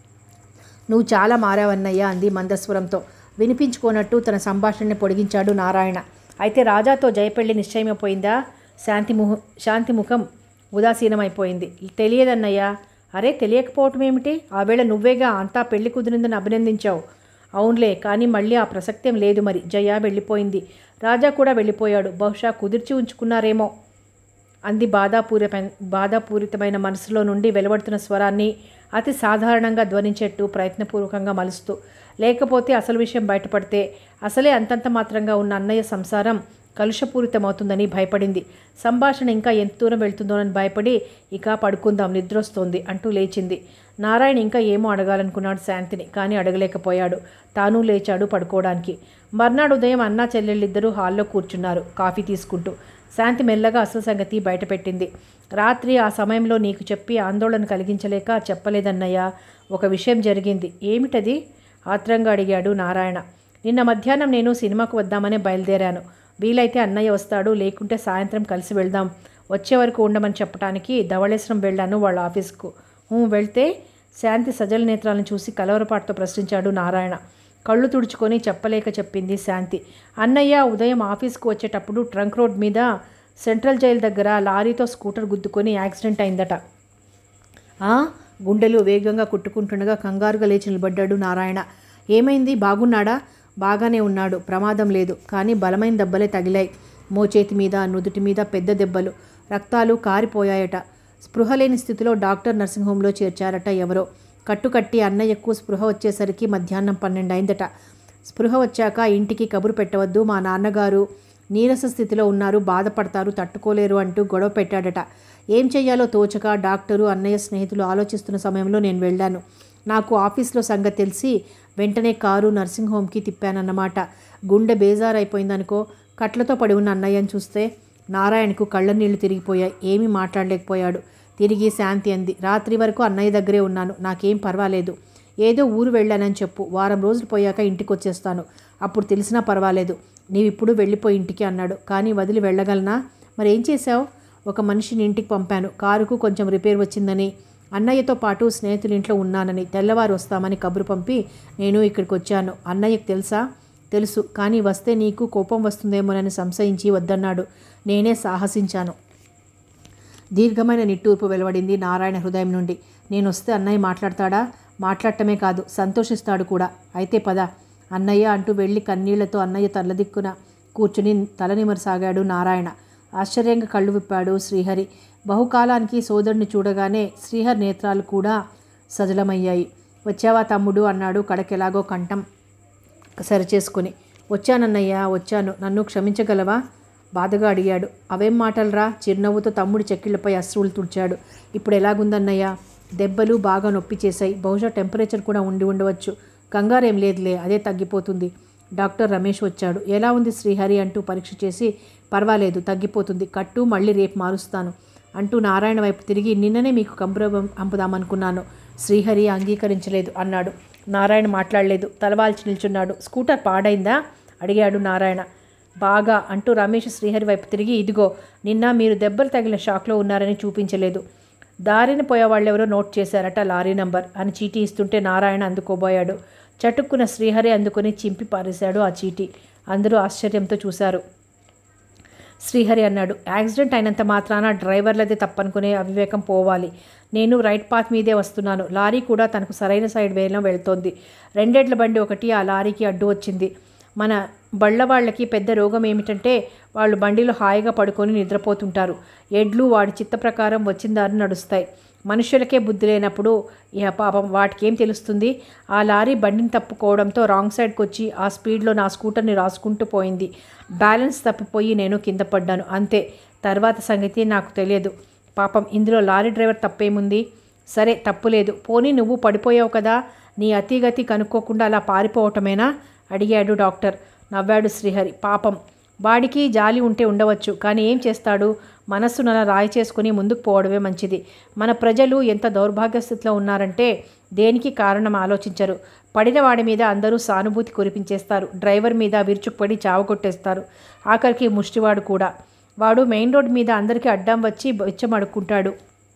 నువ్వు చాలా మారావన్నయ్య అంది మందస్వరంతో వినిపించుకోనట్టు తన సంభాషణని పొడిగించాడు నారాయణ అయితే రాజాతో జయపెళ్లి నిశ్చయమైపోయిందా శాంతి ముహ శాంతి ముఖం ఉదాసీనమైపోయింది తెలియదన్నయ్యా అరే తెలియకపోవటం ఏమిటి ఆ వేళ నువ్వేగా అంతా పెళ్లి కుదిరిందని అభినందించావు అవునులే కానీ మళ్ళీ ఆ ప్రసక్తం లేదు మరి జయ వెళ్ళిపోయింది రాజా కూడా వెళ్ళిపోయాడు బహుశా కుదిర్చి ఉంచుకున్నారేమో అంది బాధాపూరితమైన బాధాపూరితమైన మనసులో నుండి వెలువడుతున్న స్వరాన్ని అతి సాధారణంగా ధ్వనించేట్టు ప్రయత్నపూర్వకంగా మలుస్తూ లేకపోతే అసలు విషయం బయటపడితే అసలే అంతంత మాత్రంగా ఉన్న అన్నయ్య సంసారం కలుషపూరితమవుతుందని భయపడింది సంభాషణ ఇంకా ఎంత దూరం వెళ్తుందోనని భయపడి ఇక పడుకుందాం నిద్రొస్తోంది అంటూ లేచింది నారాయణ ఇంకా ఏమో అడగాలనుకున్నాడు శాంతిని కానీ అడగలేకపోయాడు తాను లేచాడు పడుకోవడానికి మర్నాడు ఉదయం అన్నా చెల్లెళ్ళిద్దరూ హాల్లో కూర్చున్నారు కాఫీ తీసుకుంటూ శాంతి మెల్లగా అసలు సంగతి బయటపెట్టింది రాత్రి ఆ సమయంలో నీకు చెప్పి ఆందోళన కలిగించలేక చెప్పలేదన్నయ్య ఒక విషయం జరిగింది ఏమిటది ఆత్రంగా అడిగాడు నారాయణ నిన్న మధ్యాహ్నం నేను సినిమాకు వద్దామనే బయలుదేరాను వీలైతే అన్నయ్య వస్తాడు లేకుంటే సాయంత్రం కలిసి వెళ్దాం వచ్చే వరకు ఉండమని చెప్పడానికి ధవళేశ్వరం వెళ్ళాను వాళ్ళ ఆఫీస్కు "ఊ, వెళ్తే శాంతి సజల నేత్రాలను చూసి కలవరపాటుతో ప్రశ్నించాడు నారాయణ కళ్ళు తుడుచుకొని చెప్పలేక చెప్పింది శాంతి అన్నయ్య ఉదయం ఆఫీస్కు వచ్చేటప్పుడు ట్రంక్ రోడ్ మీద సెంట్రల్ జైలు దగ్గర లారీతో స్కూటర్ గుద్దుకొని యాక్సిడెంట్ అయిందట ఆ గుండెలు వేగంగా కుట్టుకుంటుండగా కంగారుగా లేచి నిలబడ్డాడు నారాయణ ఏమైంది బాగున్నాడా బాగానే ఉన్నాడు ప్రమాదం లేదు కానీ బలమైన దెబ్బలే తగిలాయి మోచేతి మీద నుదుటి మీద పెద్ద దెబ్బలు రక్తాలు కారిపోయాయట స్పృహ లేని స్థితిలో డాక్టర్ నర్సింగ్ హోంలో చేర్చారట ఎవరో కట్టుకట్టి అన్నయ్యకు స్పృహ వచ్చేసరికి మధ్యాహ్నం పన్నెండు అయిందట స్పృహ వచ్చాక ఇంటికి కబురు పెట్టవద్దు మా నాన్నగారు నీరస స్థితిలో ఉన్నారు బాధపడతారు తట్టుకోలేరు అంటూ గొడవ పెట్టాడట ఏం చెయ్యాలో తోచక డాక్టరు అన్నయ్య స్నేహితులు ఆలోచిస్తున్న సమయంలో నేను వెళ్ళాను నాకు ఆఫీస్లో సంగతి తెలిసి వెంటనే కారు నర్సింగ్ హోమ్కి తిప్పానన్నమాట గుండె బేజారైపోయిందనుకో కట్లతో పడి ఉన్న అన్నయ్యని చూస్తే నారాయణకు కళ్ళ నీళ్లు తిరిగిపోయాయి ఏమీ మాట్లాడలేకపోయాడు తిరిగి శాంతి అంది రాత్రి వరకు అన్నయ్య దగ్గరే ఉన్నాను నాకేం పర్వాలేదు ఏదో ఊరు వెళ్ళానని చెప్పు వారం రోజులు పోయాక ఇంటికి వచ్చేస్తాను అప్పుడు తెలిసినా పర్వాలేదు నీవిప్పుడు వెళ్ళిపోయి ఇంటికి అన్నాడు కానీ వదిలి వెళ్ళగలనా మరి ఏం చేశావు ఒక మనిషిని ఇంటికి పంపాను కారుకు కొంచెం రిపేర్ వచ్చిందని అన్నయ్యతో పాటు స్నేహితుల ఇంట్లో ఉన్నానని తెల్లవారు వస్తామని కబురు పంపి నేను ఇక్కడికి వచ్చాను అన్నయ్యకు తెలుసా తెలుసు కానీ వస్తే నీకు కోపం వస్తుందేమోనని సంశయించి వద్దన్నాడు నేనే సాహసించాను దీర్ఘమైన నిట్టూర్పు వెలువడింది నారాయణ హృదయం నుండి నేను వస్తే అన్నయ్య మాట్లాడతాడా మాట్లాడటమే కాదు సంతోషిస్తాడు కూడా అయితే పద అన్నయ్య అంటూ వెళ్ళి కన్నీళ్లతో అన్నయ్య తలదిక్కున కూర్చుని తలనిమరసాగాడు నారాయణ ఆశ్చర్యంగా కళ్ళు విప్పాడు శ్రీహరి బహుకాలానికి సోదరుని చూడగానే శ్రీహరి నేత్రాలు కూడా సజలమయ్యాయి వచ్చావా తమ్ముడు అన్నాడు కడకెలాగో కంఠం సరిచేసుకుని వచ్చానన్నయ్య వచ్చాను నన్ను క్షమించగలవా బాధగా అడిగాడు అవేం మాటలరా చిరునవ్వుతో తమ్ముడి చెక్కిళ్లపై అశ్రువులు తుడిచాడు ఇప్పుడు ఎలాగుందన్నయ్య దెబ్బలు బాగా నొప్పి చేశాయి బహుశా టెంపరేచర్ కూడా ఉండి ఉండవచ్చు కంగారేం లేదులే అదే తగ్గిపోతుంది డాక్టర్ రమేష్ వచ్చాడు ఎలా ఉంది శ్రీహరి అంటూ పరీక్ష చేసి పర్వాలేదు తగ్గిపోతుంది కట్టు మళ్ళీ రేపు మారుస్తాను అంటూ నారాయణ వైపు తిరిగి నిన్ననే మీకు కంబరం పంపుదామనుకున్నాను శ్రీహరి అంగీకరించలేదు అన్నాడు నారాయణ మాట్లాడలేదు తలవాల్చి నిల్చున్నాడు స్కూటర్ పాడైందా అడిగాడు నారాయణ బాగా అంటూ రమేష్ శ్రీహరి వైపు తిరిగి ఇదిగో నిన్న మీరు దెబ్బలు తగిలిన షాక్లో ఉన్నారని చూపించలేదు దారిన పోయేవాళ్ళెవరో నోట్ చేశారట లారీ నంబర్ అని చీటీ ఇస్తుంటే నారాయణ అందుకోబోయాడు చటుక్కున శ్రీహరి అందుకొని చింపి పారేశాడు ఆ చీటీ అందరూ ఆశ్చర్యంతో చూశారు శ్రీహరి అన్నాడు యాక్సిడెంట్ అయినంత మాత్రాన డ్రైవర్లదే తప్పనుకునే అవివేకం పోవాలి నేను రైట్ పాత్ మీదే వస్తున్నాను లారీ కూడా తనకు సరైన సైడ్ వేలో వెళ్తోంది రెండేళ్ల బండి ఒకటి ఆ లారీకి అడ్డు వచ్చింది మన బళ్ళ వాళ్ళకి పెద్ద రోగం ఏమిటంటే వాళ్ళు బండిలో హాయిగా పడుకొని నిద్రపోతుంటారు ఎడ్లు వాడి చిత్త ప్రకారం వచ్చిన దారి నడుస్తాయి మనుషులకే బుద్ధి లేనప్పుడు ఇహ పాపం వాటికేం తెలుస్తుంది ఆ లారీ బండిని తప్పుకోవడంతో రాంగ్ సైడ్కి వచ్చి ఆ స్పీడ్లో నా స్కూటర్ని రాసుకుంటూ పోయింది బ్యాలెన్స్ తప్పిపోయి నేను కింద పడ్డాను అంతే తర్వాత సంగతి నాకు తెలియదు పాపం ఇందులో లారీ డ్రైవర్ తప్పేముంది సరే తప్పులేదు పోనీ నువ్వు పడిపోయావు కదా నీ అతిగతి కనుక్కోకుండా అలా పారిపోవటమేనా అడిగాడు డాక్టర్ నవ్వాడు శ్రీహరి పాపం వాడికి జాలి ఉంటే ఉండవచ్చు కానీ ఏం చేస్తాడు మనస్సును అలా రాయి చేసుకుని ముందుకు పోవడమే మంచిది మన ప్రజలు ఎంత దౌర్భాగ్య స్థితిలో ఉన్నారంటే దేనికి కారణం ఆలోచించరు పడిన వాడి మీద అందరూ సానుభూతి కురిపించేస్తారు డ్రైవర్ మీద విరుచుకుపడి చావగొట్టేస్తారు ఆఖరికి ముష్టివాడు కూడా వాడు మెయిన్ రోడ్ మీద అందరికీ అడ్డం వచ్చి బెచ్చం అడుక్కుంటాడు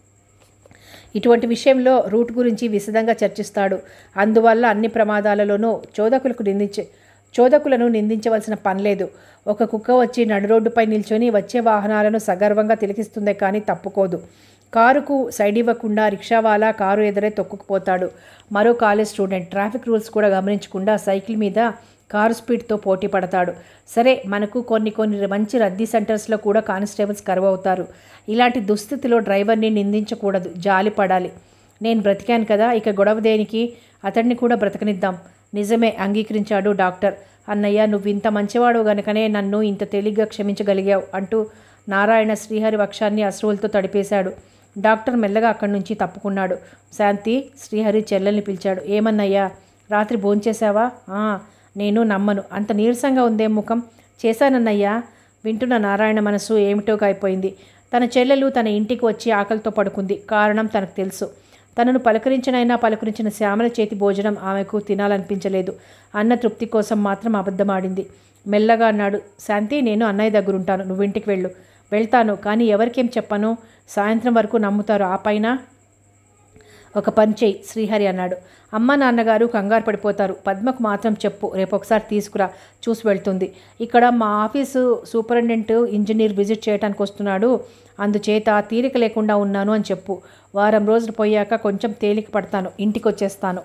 ఇటువంటి విషయంలో రూట్ గురించి విశదంగా చర్చిస్తాడు అందువల్ల అన్ని ప్రమాదాలలోనూ చోదకులకు నిందించే చోదకులను నిందించవలసిన పనిలేదు ఒక కుక్క వచ్చి నడు రోడ్డుపై నిల్చొని వచ్చే వాహనాలను సగర్వంగా తిలకిస్తుందే కానీ తప్పుకోదు కారుకు సైడ్ ఇవ్వకుండా రిక్షావాలా కారు ఎదురే తొక్కుకుపోతాడు మరో కాలేజ్ స్టూడెంట్ ట్రాఫిక్ రూల్స్ కూడా గమనించకుండా సైకిల్ మీద కారు స్పీడ్తో పోటీ పడతాడు సరే మనకు కొన్ని కొన్ని మంచి రద్దీ సెంటర్స్లో కూడా కానిస్టేబుల్స్ కరువు అవుతారు ఇలాంటి దుస్థితిలో డ్రైవర్ని నిందించకూడదు జాలి పడాలి నేను బ్రతికాను కదా ఇక గొడవ దేనికి అతన్ని కూడా బ్రతకనిద్దాం నిజమే అంగీకరించాడు డాక్టర్ అన్నయ్య నువ్వు ఇంత మంచివాడు గనుకనే నన్ను ఇంత తేలిగ్గా క్షమించగలిగావు అంటూ నారాయణ శ్రీహరి వక్షాన్ని అశ్రువులతో తడిపేశాడు డాక్టర్ మెల్లగా అక్కడి నుంచి తప్పుకున్నాడు శాంతి శ్రీహరి చెల్లెల్ని పిలిచాడు ఏమన్నయ్యా రాత్రి భోంచేశావా "ఆ, నేను నమ్మను అంత నీరసంగా ఉందే ముఖం చేశానన్నయ్యా వింటున్న నారాయణ మనసు ఏమిటోగా అయిపోయింది తన చెల్లెలు తన ఇంటికి వచ్చి ఆకలితో పడుకుంది కారణం తనకు తెలుసు తనను పలకరించినైనా పలకరించిన శ్యామల చేతి భోజనం ఆమెకు తినాలనిపించలేదు అన్న తృప్తి కోసం మాత్రం అబద్ధమాడింది మెల్లగా అన్నాడు శాంతి నేను అన్నయ్య దగ్గర ఉంటాను నువ్వు ఇంటికి వెళ్ళు వెళ్తాను కానీ ఎవరికేం చెప్పను సాయంత్రం వరకు నమ్ముతారు ఆ పైన ఒక పని చేయి శ్రీహరి అన్నాడు అమ్మ నాన్నగారు కంగారు పడిపోతారు పద్మకు మాత్రం చెప్పు రేపు ఒకసారి తీసుకురా చూసి వెళ్తుంది ఇక్కడ మా ఆఫీసు సూపరింటెండెంట్ ఇంజనీర్ విజిట్ చేయడానికి వస్తున్నాడు అందుచేత తీరిక లేకుండా ఉన్నాను అని చెప్పు వారం రోజులు పోయాక కొంచెం తేలిక పడతాను ఇంటికి వచ్చేస్తాను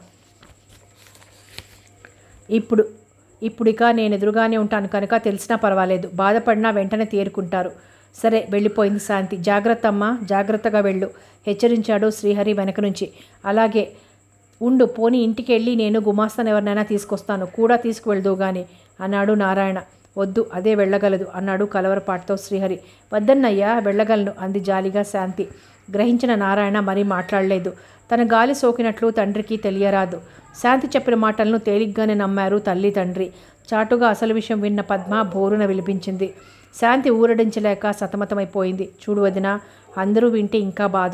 ఇప్పుడు ఇప్పుడు ఇక నేను ఎదురుగానే ఉంటాను కనుక తెలిసినా పర్వాలేదు బాధపడినా వెంటనే తేరుకుంటారు సరే వెళ్ళిపోయింది శాంతి జాగ్రత్త అమ్మా జాగ్రత్తగా వెళ్ళు హెచ్చరించాడు శ్రీహరి వెనక నుంచి అలాగే ఉండు పోనీ ఇంటికి వెళ్ళి నేను గుమాస్తాను ఎవరినైనా తీసుకొస్తాను కూడా తీసుకువెళ్దు గాని అన్నాడు నారాయణ వద్దు అదే వెళ్ళగలదు అన్నాడు కలవరపాటుతో శ్రీహరి వద్దన్నయ్యా వెళ్ళగలను అంది జాలిగా శాంతి గ్రహించిన నారాయణ మరీ మాట్లాడలేదు తన గాలి సోకినట్లు తండ్రికి తెలియరాదు శాంతి చెప్పిన మాటలను తేలిగ్గానే నమ్మారు తల్లి తండ్రి చాటుగా అసలు విషయం విన్న పద్మ బోరున విలిపించింది శాంతి ఊరడించలేక సతమతమైపోయింది చూడు వదిన అందరూ వింటే ఇంకా బాధ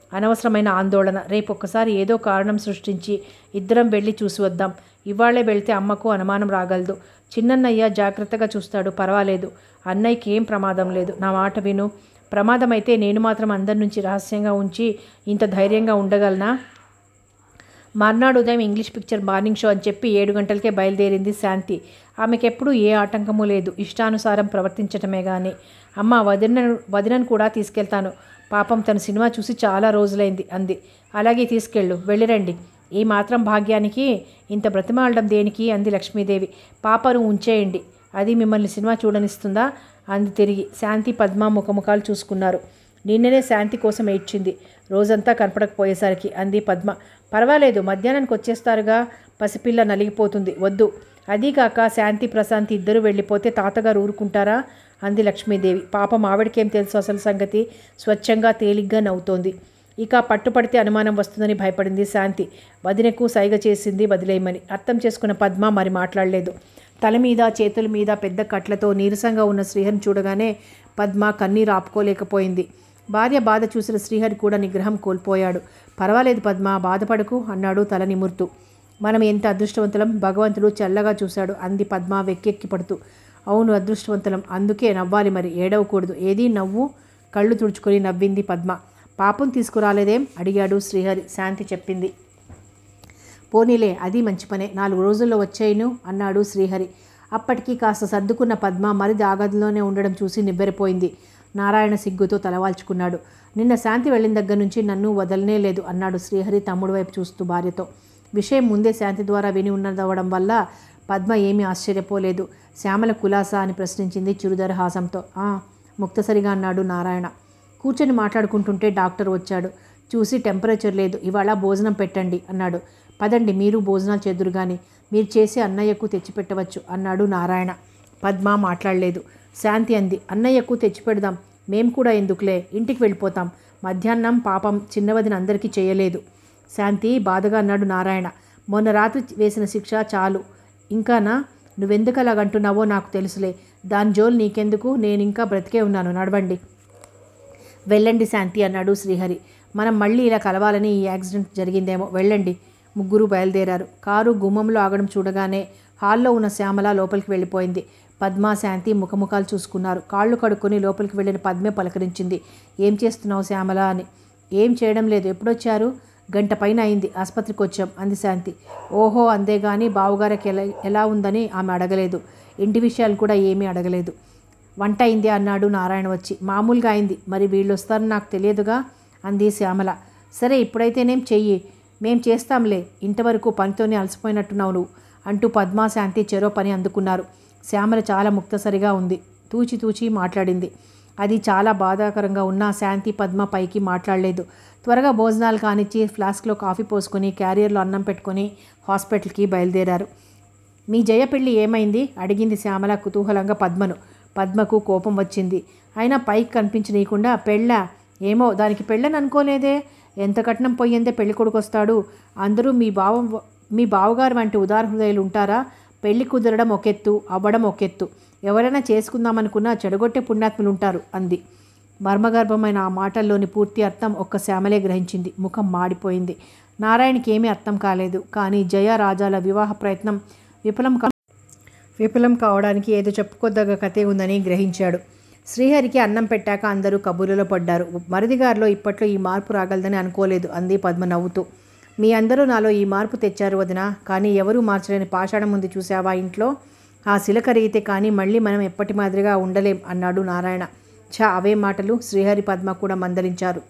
అనవసరమైన ఆందోళన రేపు ఒక్కసారి ఏదో కారణం సృష్టించి ఇద్దరం వెళ్ళి చూసి వద్దాం ఇవాళే వెళ్తే అమ్మకు అనుమానం రాగలదు చిన్నన్నయ్య జాగ్రత్తగా చూస్తాడు పర్వాలేదు అన్నయ్యకి ఏం ప్రమాదం లేదు నా మాట విను ప్రమాదం అయితే నేను మాత్రం అందరి నుంచి రహస్యంగా ఉంచి ఇంత ధైర్యంగా ఉండగలనా మర్నాడు ఉదయం ఇంగ్లీష్ పిక్చర్ మార్నింగ్ షో అని చెప్పి ఏడు గంటలకే బయలుదేరింది శాంతి ఆమెకెప్పుడూ ఏ ఆటంకము లేదు ఇష్టానుసారం ప్రవర్తించటమే కానీ అమ్మ వదిన వదినను కూడా తీసుకెళ్తాను పాపం తన సినిమా చూసి చాలా రోజులైంది అంది అలాగే తీసుకెళ్ళు వెళ్ళిరండి ఈ మాత్రం భాగ్యానికి ఇంత బ్రతిమాలడం దేనికి అంది లక్ష్మీదేవి పాపను ఉంచేయండి అది మిమ్మల్ని సినిమా చూడనిస్తుందా అంది తిరిగి శాంతి పద్మ ముఖముఖాలు చూసుకున్నారు నిన్ననే శాంతి కోసం ఏడ్చింది రోజంతా కనపడకపోయేసరికి అంది పద్మ పర్వాలేదు మధ్యాహ్నానికి వచ్చేస్తారుగా పసిపిల్ల నలిగిపోతుంది వద్దు అదీకాక శాంతి ప్రశాంతి ఇద్దరు వెళ్ళిపోతే తాతగారు ఊరుకుంటారా అంది లక్ష్మీదేవి పాపం ఆవిడకేం తెలుసు అసలు సంగతి స్వచ్ఛంగా తేలిగ్గా నవ్వుతోంది ఇక పట్టుపడితే అనుమానం వస్తుందని భయపడింది శాంతి వదినకు సైగ చేసింది వదిలేయమని అర్థం చేసుకున్న పద్మ మరి మాట్లాడలేదు తల మీద చేతుల మీద పెద్ద కట్లతో నీరసంగా ఉన్న శ్రీహరిని చూడగానే పద్మ కన్నీరు ఆపుకోలేకపోయింది భార్య బాధ చూసిన శ్రీహరి కూడా నిగ్రహం కోల్పోయాడు పర్వాలేదు పద్మ బాధపడకు అన్నాడు తల నిమురుతూ మనం ఎంత అదృష్టవంతులం భగవంతుడు చల్లగా చూశాడు అంది పద్మ వెక్కెక్కి పడుతూ అవును అదృష్టవంతులం అందుకే నవ్వాలి మరి ఏడవకూడదు ఏది నవ్వు కళ్ళు తుడుచుకొని నవ్వింది పద్మ పాపం తీసుకురాలేదేం అడిగాడు శ్రీహరి శాంతి చెప్పింది పోనీలే అది మంచి పనే నాలుగు రోజుల్లో వచ్చేయను అన్నాడు శ్రీహరి అప్పటికి కాస్త సర్దుకున్న పద్మ మరి దాగదిలోనే ఉండడం చూసి నివ్వెరపోయింది నారాయణ సిగ్గుతో తలవాల్చుకున్నాడు నిన్న శాంతి వెళ్ళిన దగ్గర నుంచి నన్ను వదలనే లేదు అన్నాడు శ్రీహరి తమ్ముడు వైపు చూస్తూ భార్యతో విషయం ముందే శాంతి ద్వారా విని ఉన్నదవడం వల్ల పద్మ ఏమీ ఆశ్చర్యపోలేదు శ్యామల కులాసా అని ప్రశ్నించింది చిరుధర హాసంతో "ఆ," ముక్తసరిగా అన్నాడు నారాయణ కూర్చొని మాట్లాడుకుంటుంటే డాక్టర్ వచ్చాడు చూసి టెంపరేచర్ లేదు ఇవాళ భోజనం పెట్టండి అన్నాడు పదండి మీరు భోజనాలు చేదురు కానీ మీరు చేసి అన్నయ్యకు తెచ్చిపెట్టవచ్చు అన్నాడు నారాయణ పద్మ మాట్లాడలేదు శాంతి అంది అన్నయ్యకు తెచ్చిపెడదాం మేం కూడా ఎందుకులే ఇంటికి వెళ్ళిపోతాం మధ్యాహ్నం పాపం చిన్నవదిన అందరికీ చేయలేదు శాంతి బాధగా అన్నాడు నారాయణ మొన్న రాత్రి వేసిన శిక్ష చాలు ఇంకానా నువ్వెందుకు అలాగంటున్నావో నాకు తెలుసులే దాని జోలు నీకెందుకు నేను ఇంకా బ్రతికే ఉన్నాను నడవండి వెళ్ళండి శాంతి అన్నాడు శ్రీహరి మనం మళ్ళీ ఇలా కలవాలని ఈ యాక్సిడెంట్ జరిగిందేమో వెళ్ళండి ముగ్గురు బయలుదేరారు కారు గుమ్మంలో ఆగడం చూడగానే హాల్లో ఉన్న శ్యామల లోపలికి వెళ్ళిపోయింది పద్మ శాంతి ముఖముఖాలు చూసుకున్నారు కాళ్ళు కడుక్కొని లోపలికి వెళ్ళిన పద్మే పలకరించింది ఏం చేస్తున్నావు శ్యామల అని ఏం చేయడం లేదు ఎప్పుడొచ్చారు గంట పైన అయింది ఆసుపత్రికి వచ్చాం అంది శాంతి ఓహో అందే కానీ బావగారికి ఎలా ఎలా ఉందని ఆమె అడగలేదు ఇంటి విషయాలు కూడా ఏమీ అడగలేదు వంట అయింది అన్నాడు నారాయణ వచ్చి మామూలుగా అయింది మరి వీళ్ళు వస్తారని నాకు తెలియదుగా అంది శ్యామల సరే ఇప్పుడైతేనేం చెయ్యి మేం చేస్తాంలే ఇంతవరకు పనితోనే అలసిపోయినట్టున్నావు నువ్వు అంటూ పద్మా శాంతి చెరో పని అందుకున్నారు శ్యామల చాలా ముక్తసరిగా ఉంది తూచి తూచి మాట్లాడింది అది చాలా బాధాకరంగా ఉన్న శాంతి పద్మ పైకి మాట్లాడలేదు త్వరగా భోజనాలు కానిచ్చి ఫ్లాస్క్లో కాఫీ పోసుకొని క్యారియర్లో అన్నం పెట్టుకొని హాస్పిటల్కి బయలుదేరారు మీ జయ పెళ్ళి ఏమైంది అడిగింది శ్యామల కుతూహలంగా పద్మను పద్మకు కోపం వచ్చింది అయినా పైకి కనిపించనీయకుండా పెళ్ళా ఏమో దానికి పెళ్ళని అనుకోలేదే ఎంత కట్నం పోయిందే పెళ్లి కొడుకు వస్తాడు అందరూ మీ బావ మీ బావగారు వంటి ఉదాహృదయులు ఉంటారా పెళ్లి కుదరడం ఒకెత్తు అవ్వడం ఒకెత్తు ఎవరైనా చేసుకుందామనుకున్నా చెడగొట్టే పుణ్యాత్ములు ఉంటారు అంది మర్మగర్భమైన ఆ మాటల్లోని పూర్తి అర్థం ఒక్క శ్యామలే గ్రహించింది ముఖం మాడిపోయింది నారాయణకి ఏమీ అర్థం కాలేదు కానీ జయ రాజాల వివాహ ప్రయత్నం విఫలం కా విఫలం కావడానికి ఏదో చెప్పుకోదగ్గ కథే ఉందని గ్రహించాడు శ్రీహరికి అన్నం పెట్టాక అందరూ కబుర్లలో పడ్డారు మరిదిగారిలో ఇప్పట్లో ఈ మార్పు రాగలదని అనుకోలేదు అంది పద్మ నవ్వుతూ మీ అందరూ నాలో ఈ మార్పు తెచ్చారు వదిన కానీ ఎవరూ మార్చలేని పాషాణం ఉంది చూసావా ఇంట్లో ఆ శిల కరిగితే కానీ మళ్ళీ మనం ఎప్పటి మాదిరిగా ఉండలేం అన్నాడు నారాయణ ఛా అవే మాటలు శ్రీహరి పద్మ కూడా మందలించారు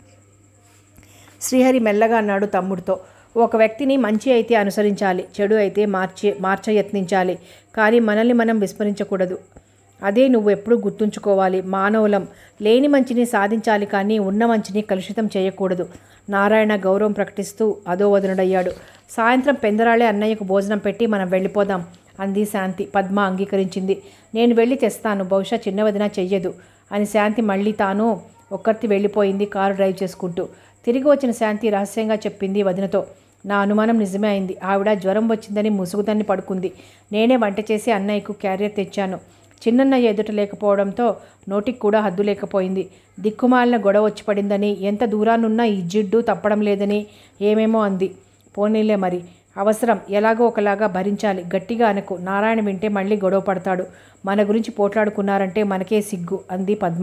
శ్రీహరి మెల్లగా అన్నాడు తమ్ముడితో ఒక వ్యక్తిని మంచి అయితే అనుసరించాలి చెడు అయితే మార్చే మార్చ యత్నించాలి కానీ మనల్ని మనం విస్మరించకూడదు అదే నువ్వు ఎప్పుడూ గుర్తుంచుకోవాలి మానవులం లేని మంచిని సాధించాలి కానీ ఉన్న మంచిని కలుషితం చేయకూడదు నారాయణ గౌరవం ప్రకటిస్తూ అదో వదనుడయ్యాడు సాయంత్రం పెందరాళే అన్నయ్యకు భోజనం పెట్టి మనం వెళ్ళిపోదాం అంది శాంతి పద్మ అంగీకరించింది నేను వెళ్ళి తెస్తాను బహుశా చిన్న వదిన చెయ్యదు అని శాంతి మళ్ళీ తాను ఒక్కర్తి వెళ్ళిపోయింది కారు డ్రైవ్ చేసుకుంటూ తిరిగి వచ్చిన శాంతి రహస్యంగా చెప్పింది వదినతో నా అనుమానం నిజమే అయింది ఆవిడ జ్వరం వచ్చిందని ముసుగుదాన్ని పడుకుంది నేనే వంట చేసి అన్నయ్యకు క్యారియర్ తెచ్చాను చిన్నన్నయ్య ఎదుట లేకపోవడంతో నోటికి కూడా హద్దు లేకపోయింది దిక్కుమాలిన గొడవ వచ్చి పడిందని ఎంత దూరానున్నా ఈ జిడ్డు తప్పడం లేదని ఏమేమో అంది పోనీలే మరి అవసరం ఎలాగో ఒకలాగా భరించాలి గట్టిగా అనకు నారాయణ వింటే మళ్ళీ గొడవ పడతాడు మన గురించి పోట్లాడుకున్నారంటే మనకే సిగ్గు అంది పద్మ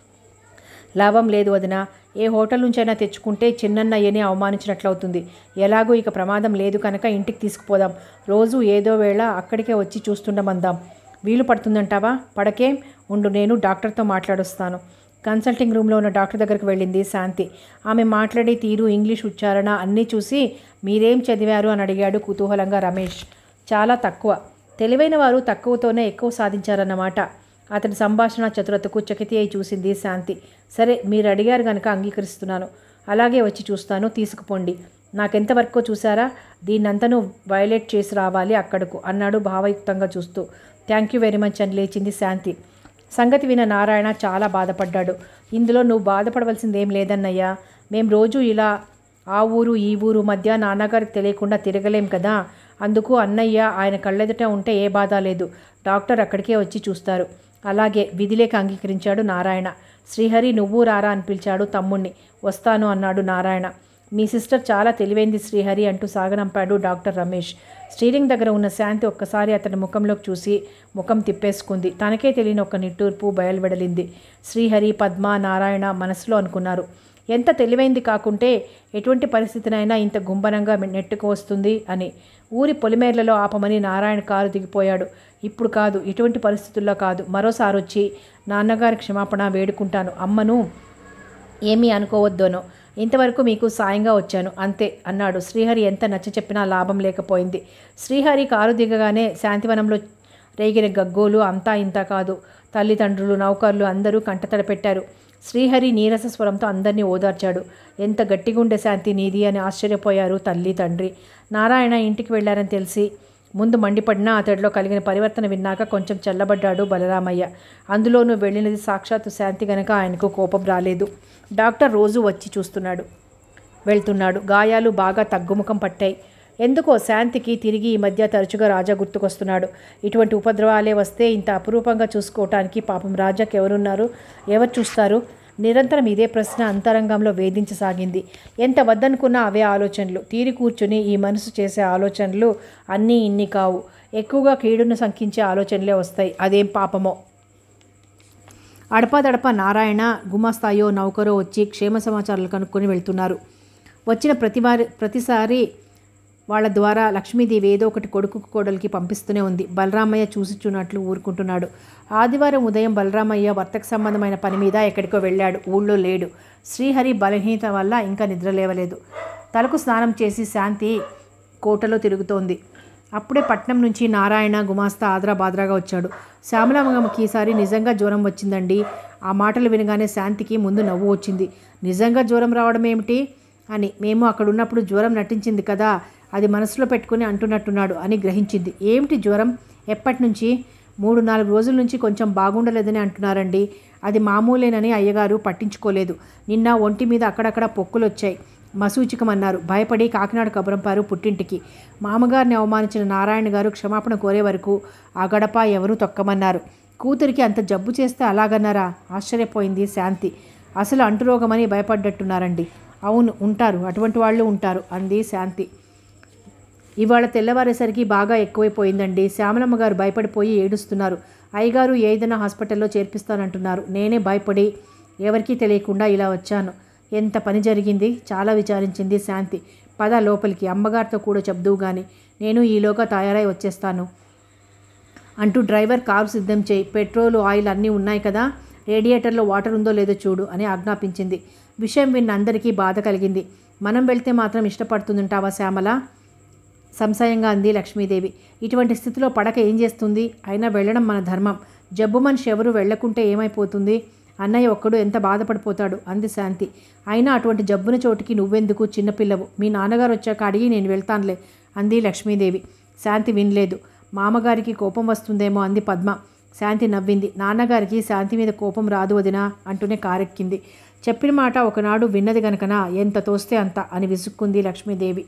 లాభం లేదు వదిన ఏ హోటల్ నుంచైనా తెచ్చుకుంటే చిన్నన్నయ్యని అవమానించినట్లవుతుంది ఎలాగో ఇక ప్రమాదం లేదు కనుక ఇంటికి తీసుకుపోదాం రోజు ఏదో వేళ అక్కడికే వచ్చి చూస్తుండమందాం వీలు పడుతుందంటావా పడకేం ఉండు నేను డాక్టర్తో మాట్లాడొస్తాను కన్సల్టింగ్ రూమ్లో ఉన్న డాక్టర్ దగ్గరికి వెళ్ళింది శాంతి ఆమె మాట్లాడే తీరు ఇంగ్లీష్ ఉచ్చారణ అన్నీ చూసి మీరేం చదివారు అని అడిగాడు కుతూహలంగా రమేష్ చాలా తక్కువ తెలివైన వారు తక్కువతోనే ఎక్కువ సాధించారన్నమాట అతని సంభాషణ చతురతకు చకితి అయి చూసింది శాంతి సరే మీరు అడిగారు కనుక అంగీకరిస్తున్నాను అలాగే వచ్చి చూస్తాను తీసుకుపోండి నాకెంతవరకు చూసారా దీన్నంతను వైలేట్ చేసి రావాలి అక్కడకు అన్నాడు భావయుక్తంగా చూస్తూ థ్యాంక్ యూ వెరీ మచ్ అని లేచింది శాంతి సంగతి విన నారాయణ చాలా బాధపడ్డాడు ఇందులో నువ్వు బాధపడవలసింది ఏం లేదన్నయ్యా మేం రోజు ఇలా ఆ ఊరు ఈ ఊరు మధ్య నాన్నగారికి తెలియకుండా తిరగలేం కదా అందుకు అన్నయ్య ఆయన కళ్ళెదుట ఉంటే ఏ బాధ లేదు డాక్టర్ అక్కడికే వచ్చి చూస్తారు అలాగే విధిలేక అంగీకరించాడు నారాయణ శ్రీహరి నువ్వు రారా అని పిలిచాడు తమ్ముణ్ణి వస్తాను అన్నాడు నారాయణ మీ సిస్టర్ చాలా తెలివైంది శ్రీహరి అంటూ సాగనంపాడు డాక్టర్ రమేష్ స్టీరింగ్ దగ్గర ఉన్న శాంతి ఒక్కసారి అతని ముఖంలోకి చూసి ముఖం తిప్పేసుకుంది తనకే తెలియని ఒక నిట్టూర్పు బయలువెడలింది శ్రీహరి పద్మ నారాయణ మనసులో అనుకున్నారు ఎంత తెలివైంది కాకుంటే ఎటువంటి పరిస్థితినైనా ఇంత గుంబనంగా నెట్టుకు వస్తుంది అని ఊరి పొలిమేర్లలో ఆపమని నారాయణ కారు దిగిపోయాడు ఇప్పుడు కాదు ఇటువంటి పరిస్థితుల్లో కాదు మరోసారి వచ్చి నాన్నగారి క్షమాపణ వేడుకుంటాను అమ్మను ఏమీ అనుకోవద్దోనో ఇంతవరకు మీకు సాయంగా వచ్చాను అంతే అన్నాడు శ్రీహరి ఎంత నచ్చ చెప్పినా లాభం లేకపోయింది శ్రీహరి కారు దిగగానే శాంతివనంలో రేగిన గగ్గోలు అంతా ఇంత కాదు తల్లిదండ్రులు నౌకర్లు అందరూ కంటతడ పెట్టారు శ్రీహరి నీరస స్వరంతో అందరినీ ఓదార్చాడు ఎంత గట్టిగుండే శాంతి నీది అని ఆశ్చర్యపోయారు తల్లి తండ్రి నారాయణ ఇంటికి వెళ్ళారని తెలిసి ముందు మండిపడినా అతడిలో కలిగిన పరివర్తన విన్నాక కొంచెం చల్లబడ్డాడు బలరామయ్య అందులోనూ వెళ్ళినది సాక్షాత్తు శాంతి గనక ఆయనకు కోపం రాలేదు డాక్టర్ రోజు వచ్చి చూస్తున్నాడు వెళ్తున్నాడు గాయాలు బాగా తగ్గుముఖం పట్టాయి ఎందుకో శాంతికి తిరిగి ఈ మధ్య తరచుగా రాజా గుర్తుకొస్తున్నాడు ఇటువంటి ఉపద్రవాలే వస్తే ఇంత అపురూపంగా చూసుకోవటానికి పాపం రాజాకి ఎవరున్నారు ఎవరు చూస్తారు నిరంతరం ఇదే ప్రశ్న అంతరంగంలో వేధించసాగింది ఎంత వద్దనుకున్నా అవే ఆలోచనలు తీరి కూర్చుని ఈ మనసు చేసే ఆలోచనలు అన్నీ ఇన్ని కావు ఎక్కువగా కీడును సంకించే ఆలోచనలే వస్తాయి అదేం పాపమో అడపాదడప నారాయణ గుమాస్తాయో నౌకరో వచ్చి క్షేమ సమాచారాలు కనుక్కొని వెళ్తున్నారు వచ్చిన ప్రతివారి ప్రతిసారి వాళ్ళ ద్వారా లక్ష్మీదేవి ఏదో ఒకటి కొడుకు కోడలికి పంపిస్తూనే ఉంది బలరామయ్య చూసిచున్నట్లు ఊరుకుంటున్నాడు ఆదివారం ఉదయం బలరామయ్య వర్తక సంబంధమైన పని మీద ఎక్కడికో వెళ్ళాడు ఊళ్ళో లేడు శ్రీహరి బలహీనత వల్ల ఇంకా నిద్ర లేవలేదు తలకు స్నానం చేసి శాంతి కోటలో తిరుగుతోంది అప్పుడే పట్నం నుంచి నారాయణ గుమాస్తా ఆద్రా బాద్రాగా వచ్చాడు శ్యామలమ్మకి ఈసారి నిజంగా జ్వరం వచ్చిందండి ఆ మాటలు వినగానే శాంతికి ముందు నవ్వు వచ్చింది నిజంగా జ్వరం రావడం ఏమిటి అని మేము అక్కడ ఉన్నప్పుడు జ్వరం నటించింది కదా అది మనసులో పెట్టుకుని అంటున్నట్టున్నాడు అని గ్రహించింది ఏమిటి జ్వరం ఎప్పటి నుంచి మూడు నాలుగు రోజుల నుంచి కొంచెం బాగుండలేదని అంటున్నారండి అది మామూలేనని అయ్యగారు పట్టించుకోలేదు నిన్న ఒంటి మీద అక్కడక్కడ పొక్కులు వచ్చాయి మసూచికమన్నారు భయపడి కాకినాడ కబురంపారు పుట్టింటికి మామగారిని అవమానించిన నారాయణ గారు క్షమాపణ కోరే వరకు ఆ గడప ఎవరూ తొక్కమన్నారు కూతురికి అంత జబ్బు చేస్తే అలాగన్నారా ఆశ్చర్యపోయింది శాంతి అసలు అంటురోగమని భయపడ్డట్టున్నారండి అవును ఉంటారు అటువంటి వాళ్ళు ఉంటారు అంది శాంతి ఇవాళ తెల్లవారేసరికి బాగా ఎక్కువైపోయిందండి శ్యామలమ్మ గారు భయపడిపోయి ఏడుస్తున్నారు అయ్యగారు ఏదైనా హాస్పిటల్లో చేర్పిస్తానంటున్నారు నేనే భయపడి ఎవరికీ తెలియకుండా ఇలా వచ్చాను ఎంత పని జరిగింది చాలా విచారించింది శాంతి పద లోపలికి అమ్మగారితో కూడా చెప్దువు గాని నేను ఈలోగా తయారై వచ్చేస్తాను అంటూ డ్రైవర్ కారు సిద్ధం చేయి పెట్రోల్ ఆయిల్ అన్నీ ఉన్నాయి కదా రేడియేటర్లో వాటర్ ఉందో లేదో చూడు అని ఆజ్ఞాపించింది విషయం విన్న అందరికీ బాధ కలిగింది మనం వెళ్తే మాత్రం ఇష్టపడుతుందంటావా శ్యామల సంశయంగా అంది లక్ష్మీదేవి ఇటువంటి స్థితిలో పడక ఏం చేస్తుంది అయినా వెళ్ళడం మన ధర్మం జబ్బు మనిషి ఎవరు వెళ్లకుంటే ఏమైపోతుంది అన్నయ్య ఒక్కడు ఎంత బాధపడిపోతాడు అంది శాంతి అయినా అటువంటి జబ్బున చోటికి నువ్వెందుకు చిన్నపిల్లవు మీ నాన్నగారు వచ్చాక అడిగి నేను వెళ్తానులే అంది లక్ష్మీదేవి శాంతి వినలేదు మామగారికి కోపం వస్తుందేమో అంది పద్మ శాంతి నవ్వింది నాన్నగారికి శాంతి మీద కోపం రాదు వదినా అంటూనే కారెక్కింది చెప్పిన మాట ఒకనాడు విన్నది గనకనా ఎంత తోస్తే అంత అని విసుక్కుంది లక్ష్మీదేవి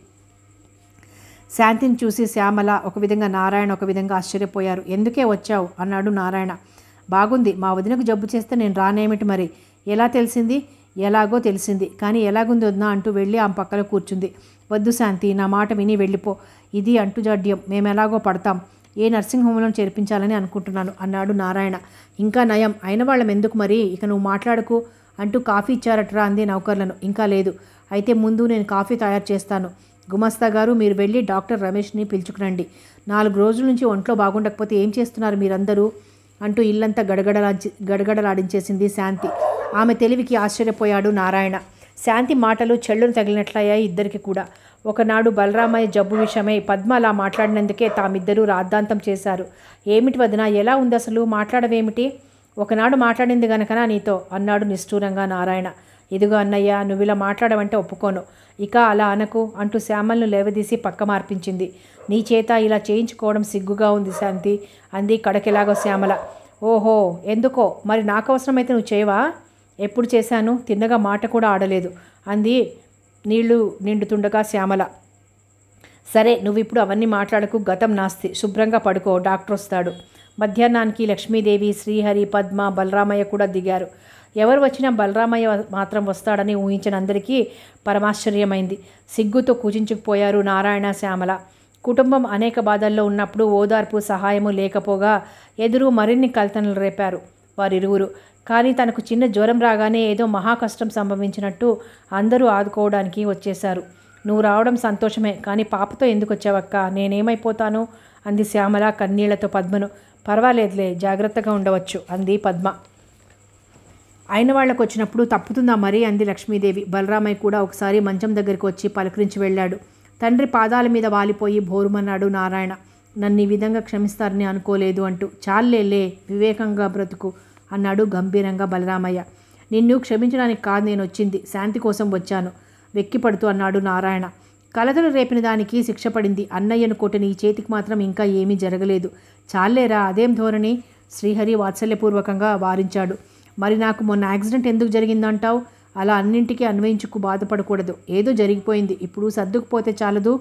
శాంతిని చూసి శ్యామల ఒక విధంగా నారాయణ ఒక విధంగా ఆశ్చర్యపోయారు ఎందుకే వచ్చావు అన్నాడు నారాయణ బాగుంది మా వదినకు జబ్బు చేస్తే నేను రానేమిటి మరి ఎలా తెలిసింది ఎలాగో తెలిసింది కానీ ఎలాగుంది వదినా అంటూ వెళ్ళి ఆమె పక్కన కూర్చుంది వద్దు శాంతి నా మాట విని వెళ్ళిపో ఇది అంటుజాడ్యం మేము ఎలాగో పడతాం ఏ నర్సింగ్ హోమ్లో చేర్పించాలని అనుకుంటున్నాను అన్నాడు నారాయణ ఇంకా నయం అయిన వాళ్ళం ఎందుకు మరి ఇక నువ్వు మాట్లాడకు అంటూ కాఫీ ఇచ్చారట్రా అంది నౌకర్లను ఇంకా లేదు అయితే ముందు నేను కాఫీ తయారు చేస్తాను గుమస్తా గారు మీరు వెళ్ళి డాక్టర్ రమేష్ని పిలుచుకురండి నాలుగు రోజుల నుంచి ఒంట్లో బాగుండకపోతే ఏం చేస్తున్నారు మీరందరూ అంటూ ఇల్లంతా గడగడలాంచి గడగడలాడించేసింది శాంతి ఆమె తెలివికి ఆశ్చర్యపోయాడు నారాయణ శాంతి మాటలు చెల్లును తగిలినట్లయ్యాయి ఇద్దరికి కూడా ఒకనాడు బలరామయ్య జబ్బు విషయమై పద్మ అలా మాట్లాడినందుకే తామిద్దరూ రాద్ధాంతం చేశారు ఏమిటి వదిన ఎలా ఉంది అసలు మాట్లాడవేమిటి ఒకనాడు మాట్లాడింది గనకనా నీతో అన్నాడు నిష్ఠూరంగా నారాయణ ఇదిగో అన్నయ్య నువ్వు ఇలా మాట్లాడమంటే ఒప్పుకోను ఇక అలా అనకు అంటూ శ్యామలను లేవదీసి పక్క మార్పించింది నీ చేత ఇలా చేయించుకోవడం సిగ్గుగా ఉంది శాంతి అంది కడకెలాగో శ్యామల ఓహో ఎందుకో మరి నాకు అవసరమైతే నువ్వు చేయవా ఎప్పుడు చేశాను తిన్నగా మాట కూడా ఆడలేదు అంది నీళ్లు నిండుతుండగా శ్యామల సరే నువ్వు ఇప్పుడు అవన్నీ మాట్లాడకు గతం నాస్తి శుభ్రంగా పడుకో డాక్టర్ వస్తాడు మధ్యాహ్నానికి లక్ష్మీదేవి శ్రీహరి పద్మ బలరామయ్య కూడా దిగారు ఎవరు వచ్చినా బలరామయ్య మాత్రం వస్తాడని ఊహించిన అందరికీ పరమాశ్చర్యమైంది సిగ్గుతో కూచించుకుపోయారు నారాయణ శ్యామల కుటుంబం అనేక బాధల్లో ఉన్నప్పుడు ఓదార్పు సహాయము లేకపోగా ఎదురు మరిన్ని కల్తనలు రేపారు వారిరువురు కానీ తనకు చిన్న జ్వరం రాగానే ఏదో మహా కష్టం సంభవించినట్టు అందరూ ఆదుకోవడానికి వచ్చేశారు నువ్వు రావడం సంతోషమే కానీ పాపతో ఎందుకు వచ్చావక్క నేనేమైపోతాను అంది శ్యామల కన్నీళ్లతో పద్మను పర్వాలేదులే జాగ్రత్తగా ఉండవచ్చు అంది పద్మ అయిన వాళ్ళకు వచ్చినప్పుడు తప్పుతుందా మరి అంది లక్ష్మీదేవి బలరామయ్య కూడా ఒకసారి మంచం దగ్గరికి వచ్చి పలకరించి వెళ్ళాడు తండ్రి పాదాల మీద వాలిపోయి భోరుమన్నాడు నారాయణ నన్ను ఈ విధంగా క్షమిస్తారని అనుకోలేదు అంటూ చాలేలే వివేకంగా బ్రతుకు అన్నాడు గంభీరంగా బలరామయ్య నిన్ను క్షమించడానికి కాదు నేను వచ్చింది శాంతి కోసం వచ్చాను వెక్కిపడుతూ అన్నాడు నారాయణ కలతలు రేపిన దానికి శిక్ష పడింది అన్నయ్యను కొట్టిన ఈ చేతికి మాత్రం ఇంకా ఏమీ జరగలేదు చాలేరా అదేం ధోరణి శ్రీహరి వాత్సల్యపూర్వకంగా వారించాడు మరి నాకు మొన్న యాక్సిడెంట్ ఎందుకు జరిగిందంటావు అలా అన్నింటికీ అన్వయించుకు బాధపడకూడదు ఏదో జరిగిపోయింది ఇప్పుడు సర్దుకుపోతే చాలదు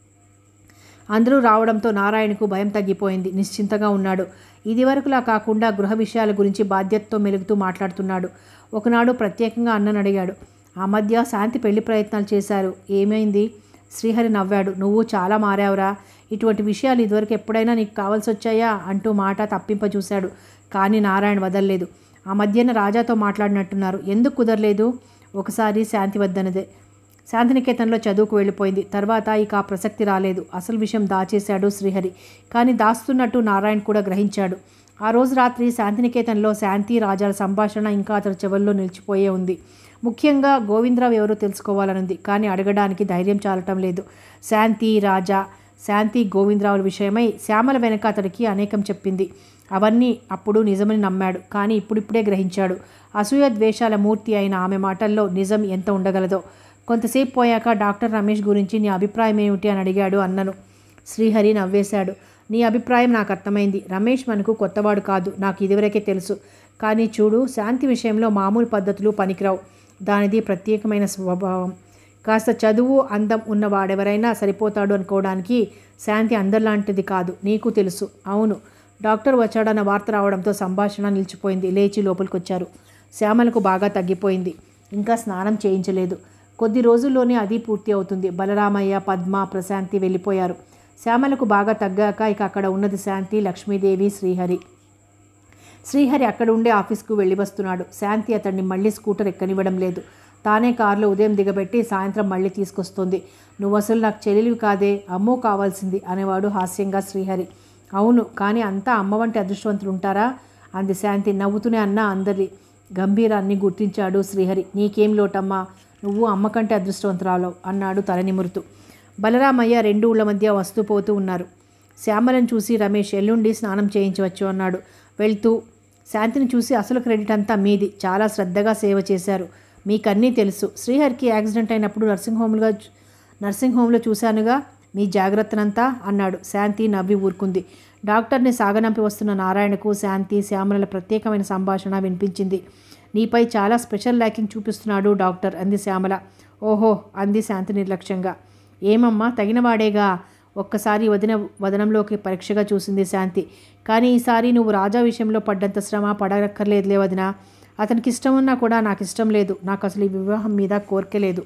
అందరూ రావడంతో నారాయణకు భయం తగ్గిపోయింది నిశ్చింతగా ఉన్నాడు ఇదివరకులా కాకుండా గృహ విషయాల గురించి బాధ్యతతో మెలుగుతూ మాట్లాడుతున్నాడు ఒకనాడు ప్రత్యేకంగా అన్నను అడిగాడు ఆ మధ్య శాంతి పెళ్లి ప్రయత్నాలు చేశారు ఏమైంది శ్రీహరి నవ్వాడు నువ్వు చాలా మారావురా ఇటువంటి విషయాలు ఇదివరకు ఎప్పుడైనా నీకు కావాల్సి వచ్చాయా అంటూ మాట తప్పింప చూశాడు కానీ నారాయణ వదలలేదు ఆ మధ్యన రాజాతో మాట్లాడినట్టున్నారు ఎందుకు కుదరలేదు ఒకసారి శాంతి వద్దనదే శాంతినికేతన్లో చదువుకు వెళ్ళిపోయింది తర్వాత ఇక ఆ ప్రసక్తి రాలేదు అసలు విషయం దాచేశాడు శ్రీహరి కానీ దాస్తున్నట్టు నారాయణ కూడా గ్రహించాడు ఆ రోజు రాత్రి శాంతినికేతన్లో శాంతి రాజాల సంభాషణ ఇంకా అతడి చెవుల్లో నిలిచిపోయే ఉంది ముఖ్యంగా గోవిందరావు ఎవరో తెలుసుకోవాలనుంది కానీ అడగడానికి ధైర్యం చాలటం లేదు శాంతి రాజా శాంతి గోవిందరావుల విషయమై శ్యామల వెనక అతడికి అనేకం చెప్పింది అవన్నీ అప్పుడు నిజమని నమ్మాడు కానీ ఇప్పుడిప్పుడే గ్రహించాడు అసూయ ద్వేషాల మూర్తి అయిన ఆమె మాటల్లో నిజం ఎంత ఉండగలదో కొంతసేపు పోయాక డాక్టర్ రమేష్ గురించి నీ అభిప్రాయం ఏమిటి అని అడిగాడు అన్నను శ్రీహరి నవ్వేశాడు నీ అభిప్రాయం నాకు అర్థమైంది రమేష్ మనకు కొత్తవాడు కాదు నాకు ఇదివరకే తెలుసు కానీ చూడు శాంతి విషయంలో మామూలు పద్ధతులు పనికిరావు దానిది ప్రత్యేకమైన స్వభావం కాస్త చదువు అందం ఉన్నవాడెవరైనా సరిపోతాడు అనుకోవడానికి శాంతి అందరిలాంటిది కాదు నీకు తెలుసు అవును డాక్టర్ వచ్చాడన్న వార్త రావడంతో సంభాషణ నిలిచిపోయింది లేచి లోపలికొచ్చారు శ్యామలకు బాగా తగ్గిపోయింది ఇంకా స్నానం చేయించలేదు కొద్ది రోజుల్లోనే అది పూర్తి అవుతుంది బలరామయ్య పద్మ ప్రశాంతి వెళ్ళిపోయారు శ్యామలకు బాగా తగ్గాక ఇక అక్కడ ఉన్నది శాంతి లక్ష్మీదేవి శ్రీహరి శ్రీహరి అక్కడ ఉండే ఆఫీస్కు వెళ్ళి వస్తున్నాడు శాంతి అతన్ని మళ్ళీ స్కూటర్ ఎక్కనివ్వడం లేదు తానే కారులో ఉదయం దిగబెట్టి సాయంత్రం మళ్ళీ తీసుకొస్తుంది నువ్వు అసలు నాకు చెల్లెలివి కాదే అమ్మో కావాల్సింది అనేవాడు హాస్యంగా శ్రీహరి అవును కానీ అంతా అమ్మ వంటి అదృష్టవంతులు ఉంటారా అంది శాంతి నవ్వుతూనే అన్న అందరి గంభీరాన్ని గుర్తించాడు శ్రీహరి నీకేం లోటమ్మా నువ్వు అమ్మ కంటే అదృష్టవంతురాలవు అన్నాడు తలనిమురుతూ బలరామయ్య రెండు ఊళ్ళ మధ్య వస్తూ పోతూ ఉన్నారు శ్యామలను చూసి రమేష్ ఎల్లుండి స్నానం చేయించవచ్చు అన్నాడు వెళ్తూ శాంతిని చూసి అసలు క్రెడిట్ అంతా మీది చాలా శ్రద్ధగా సేవ చేశారు మీకన్నీ తెలుసు శ్రీహరికి యాక్సిడెంట్ అయినప్పుడు నర్సింగ్ హోమ్లుగా నర్సింగ్ హోమ్లో చూశానుగా మీ జాగ్రత్తనంతా అన్నాడు శాంతి నవ్వి ఊరుకుంది డాక్టర్ని సాగనంపి వస్తున్న నారాయణకు శాంతి శ్యామల ప్రత్యేకమైన సంభాషణ వినిపించింది నీపై చాలా స్పెషల్ ల్యాకింగ్ చూపిస్తున్నాడు డాక్టర్ అంది శ్యామల ఓహో అంది శాంతి నిర్లక్ష్యంగా ఏమమ్మా తగినవాడేగా ఒక్కసారి వదిన వదనంలోకి పరీక్షగా చూసింది శాంతి కానీ ఈసారి నువ్వు రాజా విషయంలో పడ్డంత శ్రమ పడక్కర్లేదులే వదిన అతనికి ఇష్టం ఉన్నా కూడా నాకు ఇష్టం లేదు నాకు అసలు ఈ వివాహం మీద కోరిక లేదు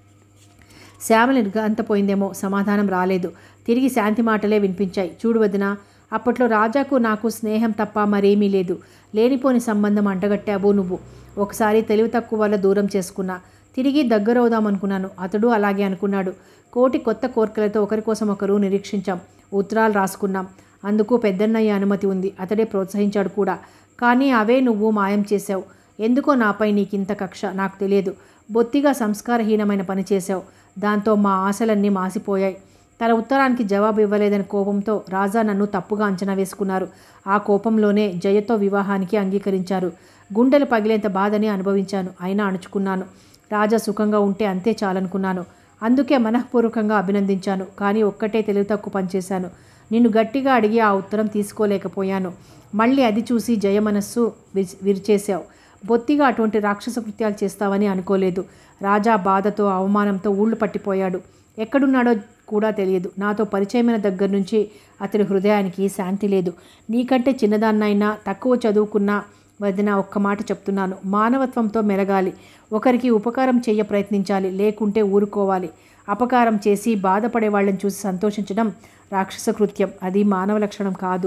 శ్యామల నిర్గాంతపోయిందేమో సమాధానం రాలేదు తిరిగి శాంతి మాటలే వినిపించాయి చూడు వదిన అప్పట్లో రాజాకు నాకు స్నేహం తప్ప మరేమీ లేదు లేనిపోని సంబంధం అంటగట్టావు నువ్వు ఒకసారి తెలివి తక్కువ వల్ల దూరం చేసుకున్నా తిరిగి దగ్గరవుదామనుకున్నాను అతడు అలాగే అనుకున్నాడు కోటి కొత్త కోరికలతో ఒకరి కోసం ఒకరు నిరీక్షించాం ఉత్తరాలు రాసుకున్నాం అందుకు పెద్దన్నయ్య అనుమతి ఉంది అతడే ప్రోత్సహించాడు కూడా కానీ అవే నువ్వు మాయం చేశావు ఎందుకో నాపై నీకింత కక్ష నాకు తెలియదు బొత్తిగా సంస్కారహీనమైన పని చేశావు దాంతో మా ఆశలన్నీ మాసిపోయాయి తన ఉత్తరానికి జవాబు ఇవ్వలేదని కోపంతో రాజా నన్ను తప్పుగా అంచనా వేసుకున్నారు ఆ కోపంలోనే జయతో వివాహానికి అంగీకరించారు గుండెలు పగిలేంత బాధని అనుభవించాను అయినా అణుచుకున్నాను రాజా సుఖంగా ఉంటే అంతే చాలనుకున్నాను అందుకే మనఃపూర్వకంగా అభినందించాను కానీ ఒక్కటే తెలివి తక్కువ పనిచేశాను నిన్ను గట్టిగా అడిగి ఆ ఉత్తరం తీసుకోలేకపోయాను మళ్ళీ అది చూసి జయ మనస్సు విరి- విరిచేశావు బొత్తిగా అటువంటి రాక్షస కృత్యాలు చేస్తావని అనుకోలేదు రాజా బాధతో అవమానంతో ఊళ్ళు పట్టిపోయాడు ఎక్కడున్నాడో కూడా తెలియదు నాతో పరిచయమైన దగ్గర నుంచి అతడి హృదయానికి శాంతి లేదు నీకంటే చిన్నదాన్నైనా తక్కువ చదువుకున్న వదిన ఒక్క మాట చెప్తున్నాను మానవత్వంతో మెలగాలి ఒకరికి ఉపకారం చేయ ప్రయత్నించాలి లేకుంటే ఊరుకోవాలి అపకారం చేసి బాధపడే వాళ్ళని చూసి సంతోషించడం రాక్షస కృత్యం అది మానవ లక్షణం కాదు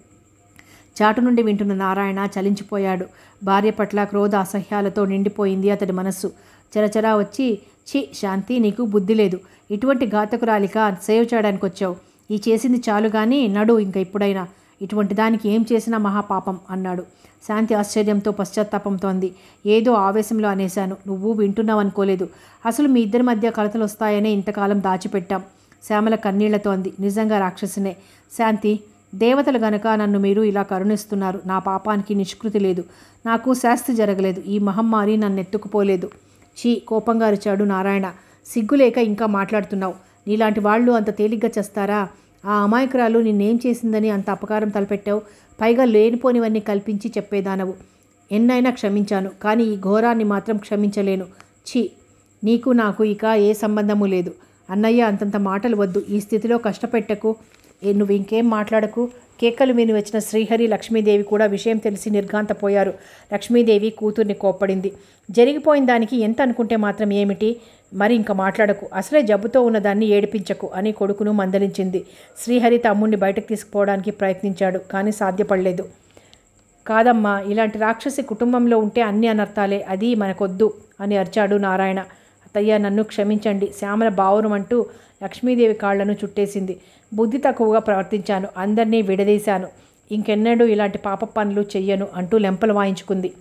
చాటు నుండి వింటున్న నారాయణ చలించిపోయాడు భార్య పట్ల క్రోధ అసహ్యాలతో నిండిపోయింది అతడి మనస్సు చరచరా వచ్చి ఛీ శాంతి నీకు బుద్ధి లేదు ఇటువంటి ఘాతకురాలిక సేవ్ చేయడానికి వచ్చావు ఈ చేసింది చాలు కానీ నడు ఇంక ఇప్పుడైనా ఇటువంటి దానికి ఏం చేసినా మహాపాపం అన్నాడు శాంతి ఆశ్చర్యంతో పశ్చాత్తాపంతో అంది ఏదో ఆవేశంలో అనేశాను నువ్వు వింటున్నావు అనుకోలేదు అసలు మీ ఇద్దరి మధ్య కలతలు వస్తాయనే ఇంతకాలం దాచిపెట్టాం శ్యామల కన్నీళ్లతో అంది నిజంగా రాక్షసునే శాంతి దేవతలు గనక నన్ను మీరు ఇలా కరుణిస్తున్నారు నా పాపానికి నిష్కృతి లేదు నాకు శాస్తి జరగలేదు ఈ మహమ్మారి నన్ను ఎత్తుకుపోలేదు చీ కోపంగా అరిచాడు నారాయణ సిగ్గులేక ఇంకా మాట్లాడుతున్నావు నీలాంటి వాళ్ళు అంత తేలిగ్గా చేస్తారా ఆ అమాయకురాలు నిన్నేం చేసిందని అంత అపకారం తలపెట్టావు పైగా లేనిపోనివన్నీ కల్పించి చెప్పేదానవు ఎన్నైనా క్షమించాను కానీ ఈ ఘోరాన్ని మాత్రం క్షమించలేను ఛీ నీకు నాకు ఇక ఏ సంబంధము లేదు అన్నయ్య అంతంత మాటలు వద్దు ఈ స్థితిలో కష్టపెట్టకు ఏ నువ్వు ఇంకేం మాట్లాడకు కేకలు విని వచ్చిన శ్రీహరి లక్ష్మీదేవి కూడా విషయం తెలిసి నిర్ఘాంతపోయారు లక్ష్మీదేవి కూతుర్ని కోప్పడింది జరిగిపోయిన దానికి ఎంత అనుకుంటే మాత్రం ఏమిటి మరి ఇంకా మాట్లాడకు అసలే జబ్బుతో ఉన్నదాన్ని ఏడిపించకు అని కొడుకును మందలించింది శ్రీహరి తమ్ముడిని బయటకు తీసుకుపోవడానికి ప్రయత్నించాడు కానీ సాధ్యపడలేదు కాదమ్మా ఇలాంటి రాక్షసి కుటుంబంలో ఉంటే అన్ని అనర్థాలే అది మనకొద్దు అని అరిచాడు నారాయణ అత్తయ్య నన్ను క్షమించండి శ్యామల బావురం అంటూ లక్ష్మీదేవి కాళ్లను చుట్టేసింది బుద్ధి తక్కువగా ప్రవర్తించాను అందరినీ విడదీశాను ఇంకెన్నడూ ఇలాంటి పాప పనులు చెయ్యను అంటూ లెంపలు వాయించుకుంది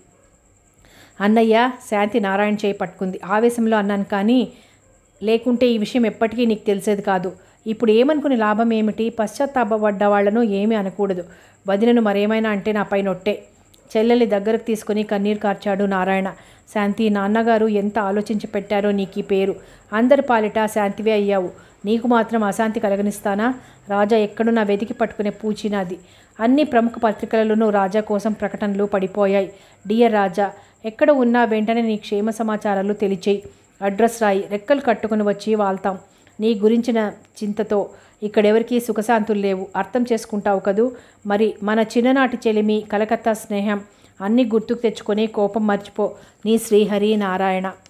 అన్నయ్య శాంతి నారాయణ చేయి పట్టుకుంది ఆవేశంలో అన్నాను కానీ లేకుంటే ఈ విషయం ఎప్పటికీ నీకు తెలిసేది కాదు ఇప్పుడు ఏమనుకునే లాభం ఏమిటి పశ్చాత్తాపడ్డ వాళ్లను ఏమీ అనకూడదు వదినను మరేమైనా అంటే నాపై నొట్టే చెల్లెల్ని దగ్గరకు తీసుకుని కన్నీరు కార్చాడు నారాయణ శాంతి నాన్నగారు ఎంత ఆలోచించి పెట్టారో నీకు ఈ పేరు అందరి పాలిట శాంతివే అయ్యావు నీకు మాత్రం అశాంతి కలగనిస్తానా రాజా ఎక్కడున్నా వెతికి పట్టుకునే పూచినాది అన్ని ప్రముఖ పత్రికలలోనూ రాజా కోసం ప్రకటనలు పడిపోయాయి డియర్ రాజా ఎక్కడ ఉన్నా వెంటనే నీ క్షేమ సమాచారాలు తెలిచేయి అడ్రస్ రాయి రెక్కలు కట్టుకుని వచ్చి వాళ్తాం నీ గురించిన చింతతో ఇక్కడెవరికీ సుఖశాంతులు లేవు అర్థం చేసుకుంటావు కదూ మరి మన చిన్ననాటి చెలిమి కలకత్తా స్నేహం అన్నీ గుర్తుకు తెచ్చుకొని కోపం మర్చిపో నీ శ్రీహరి నారాయణ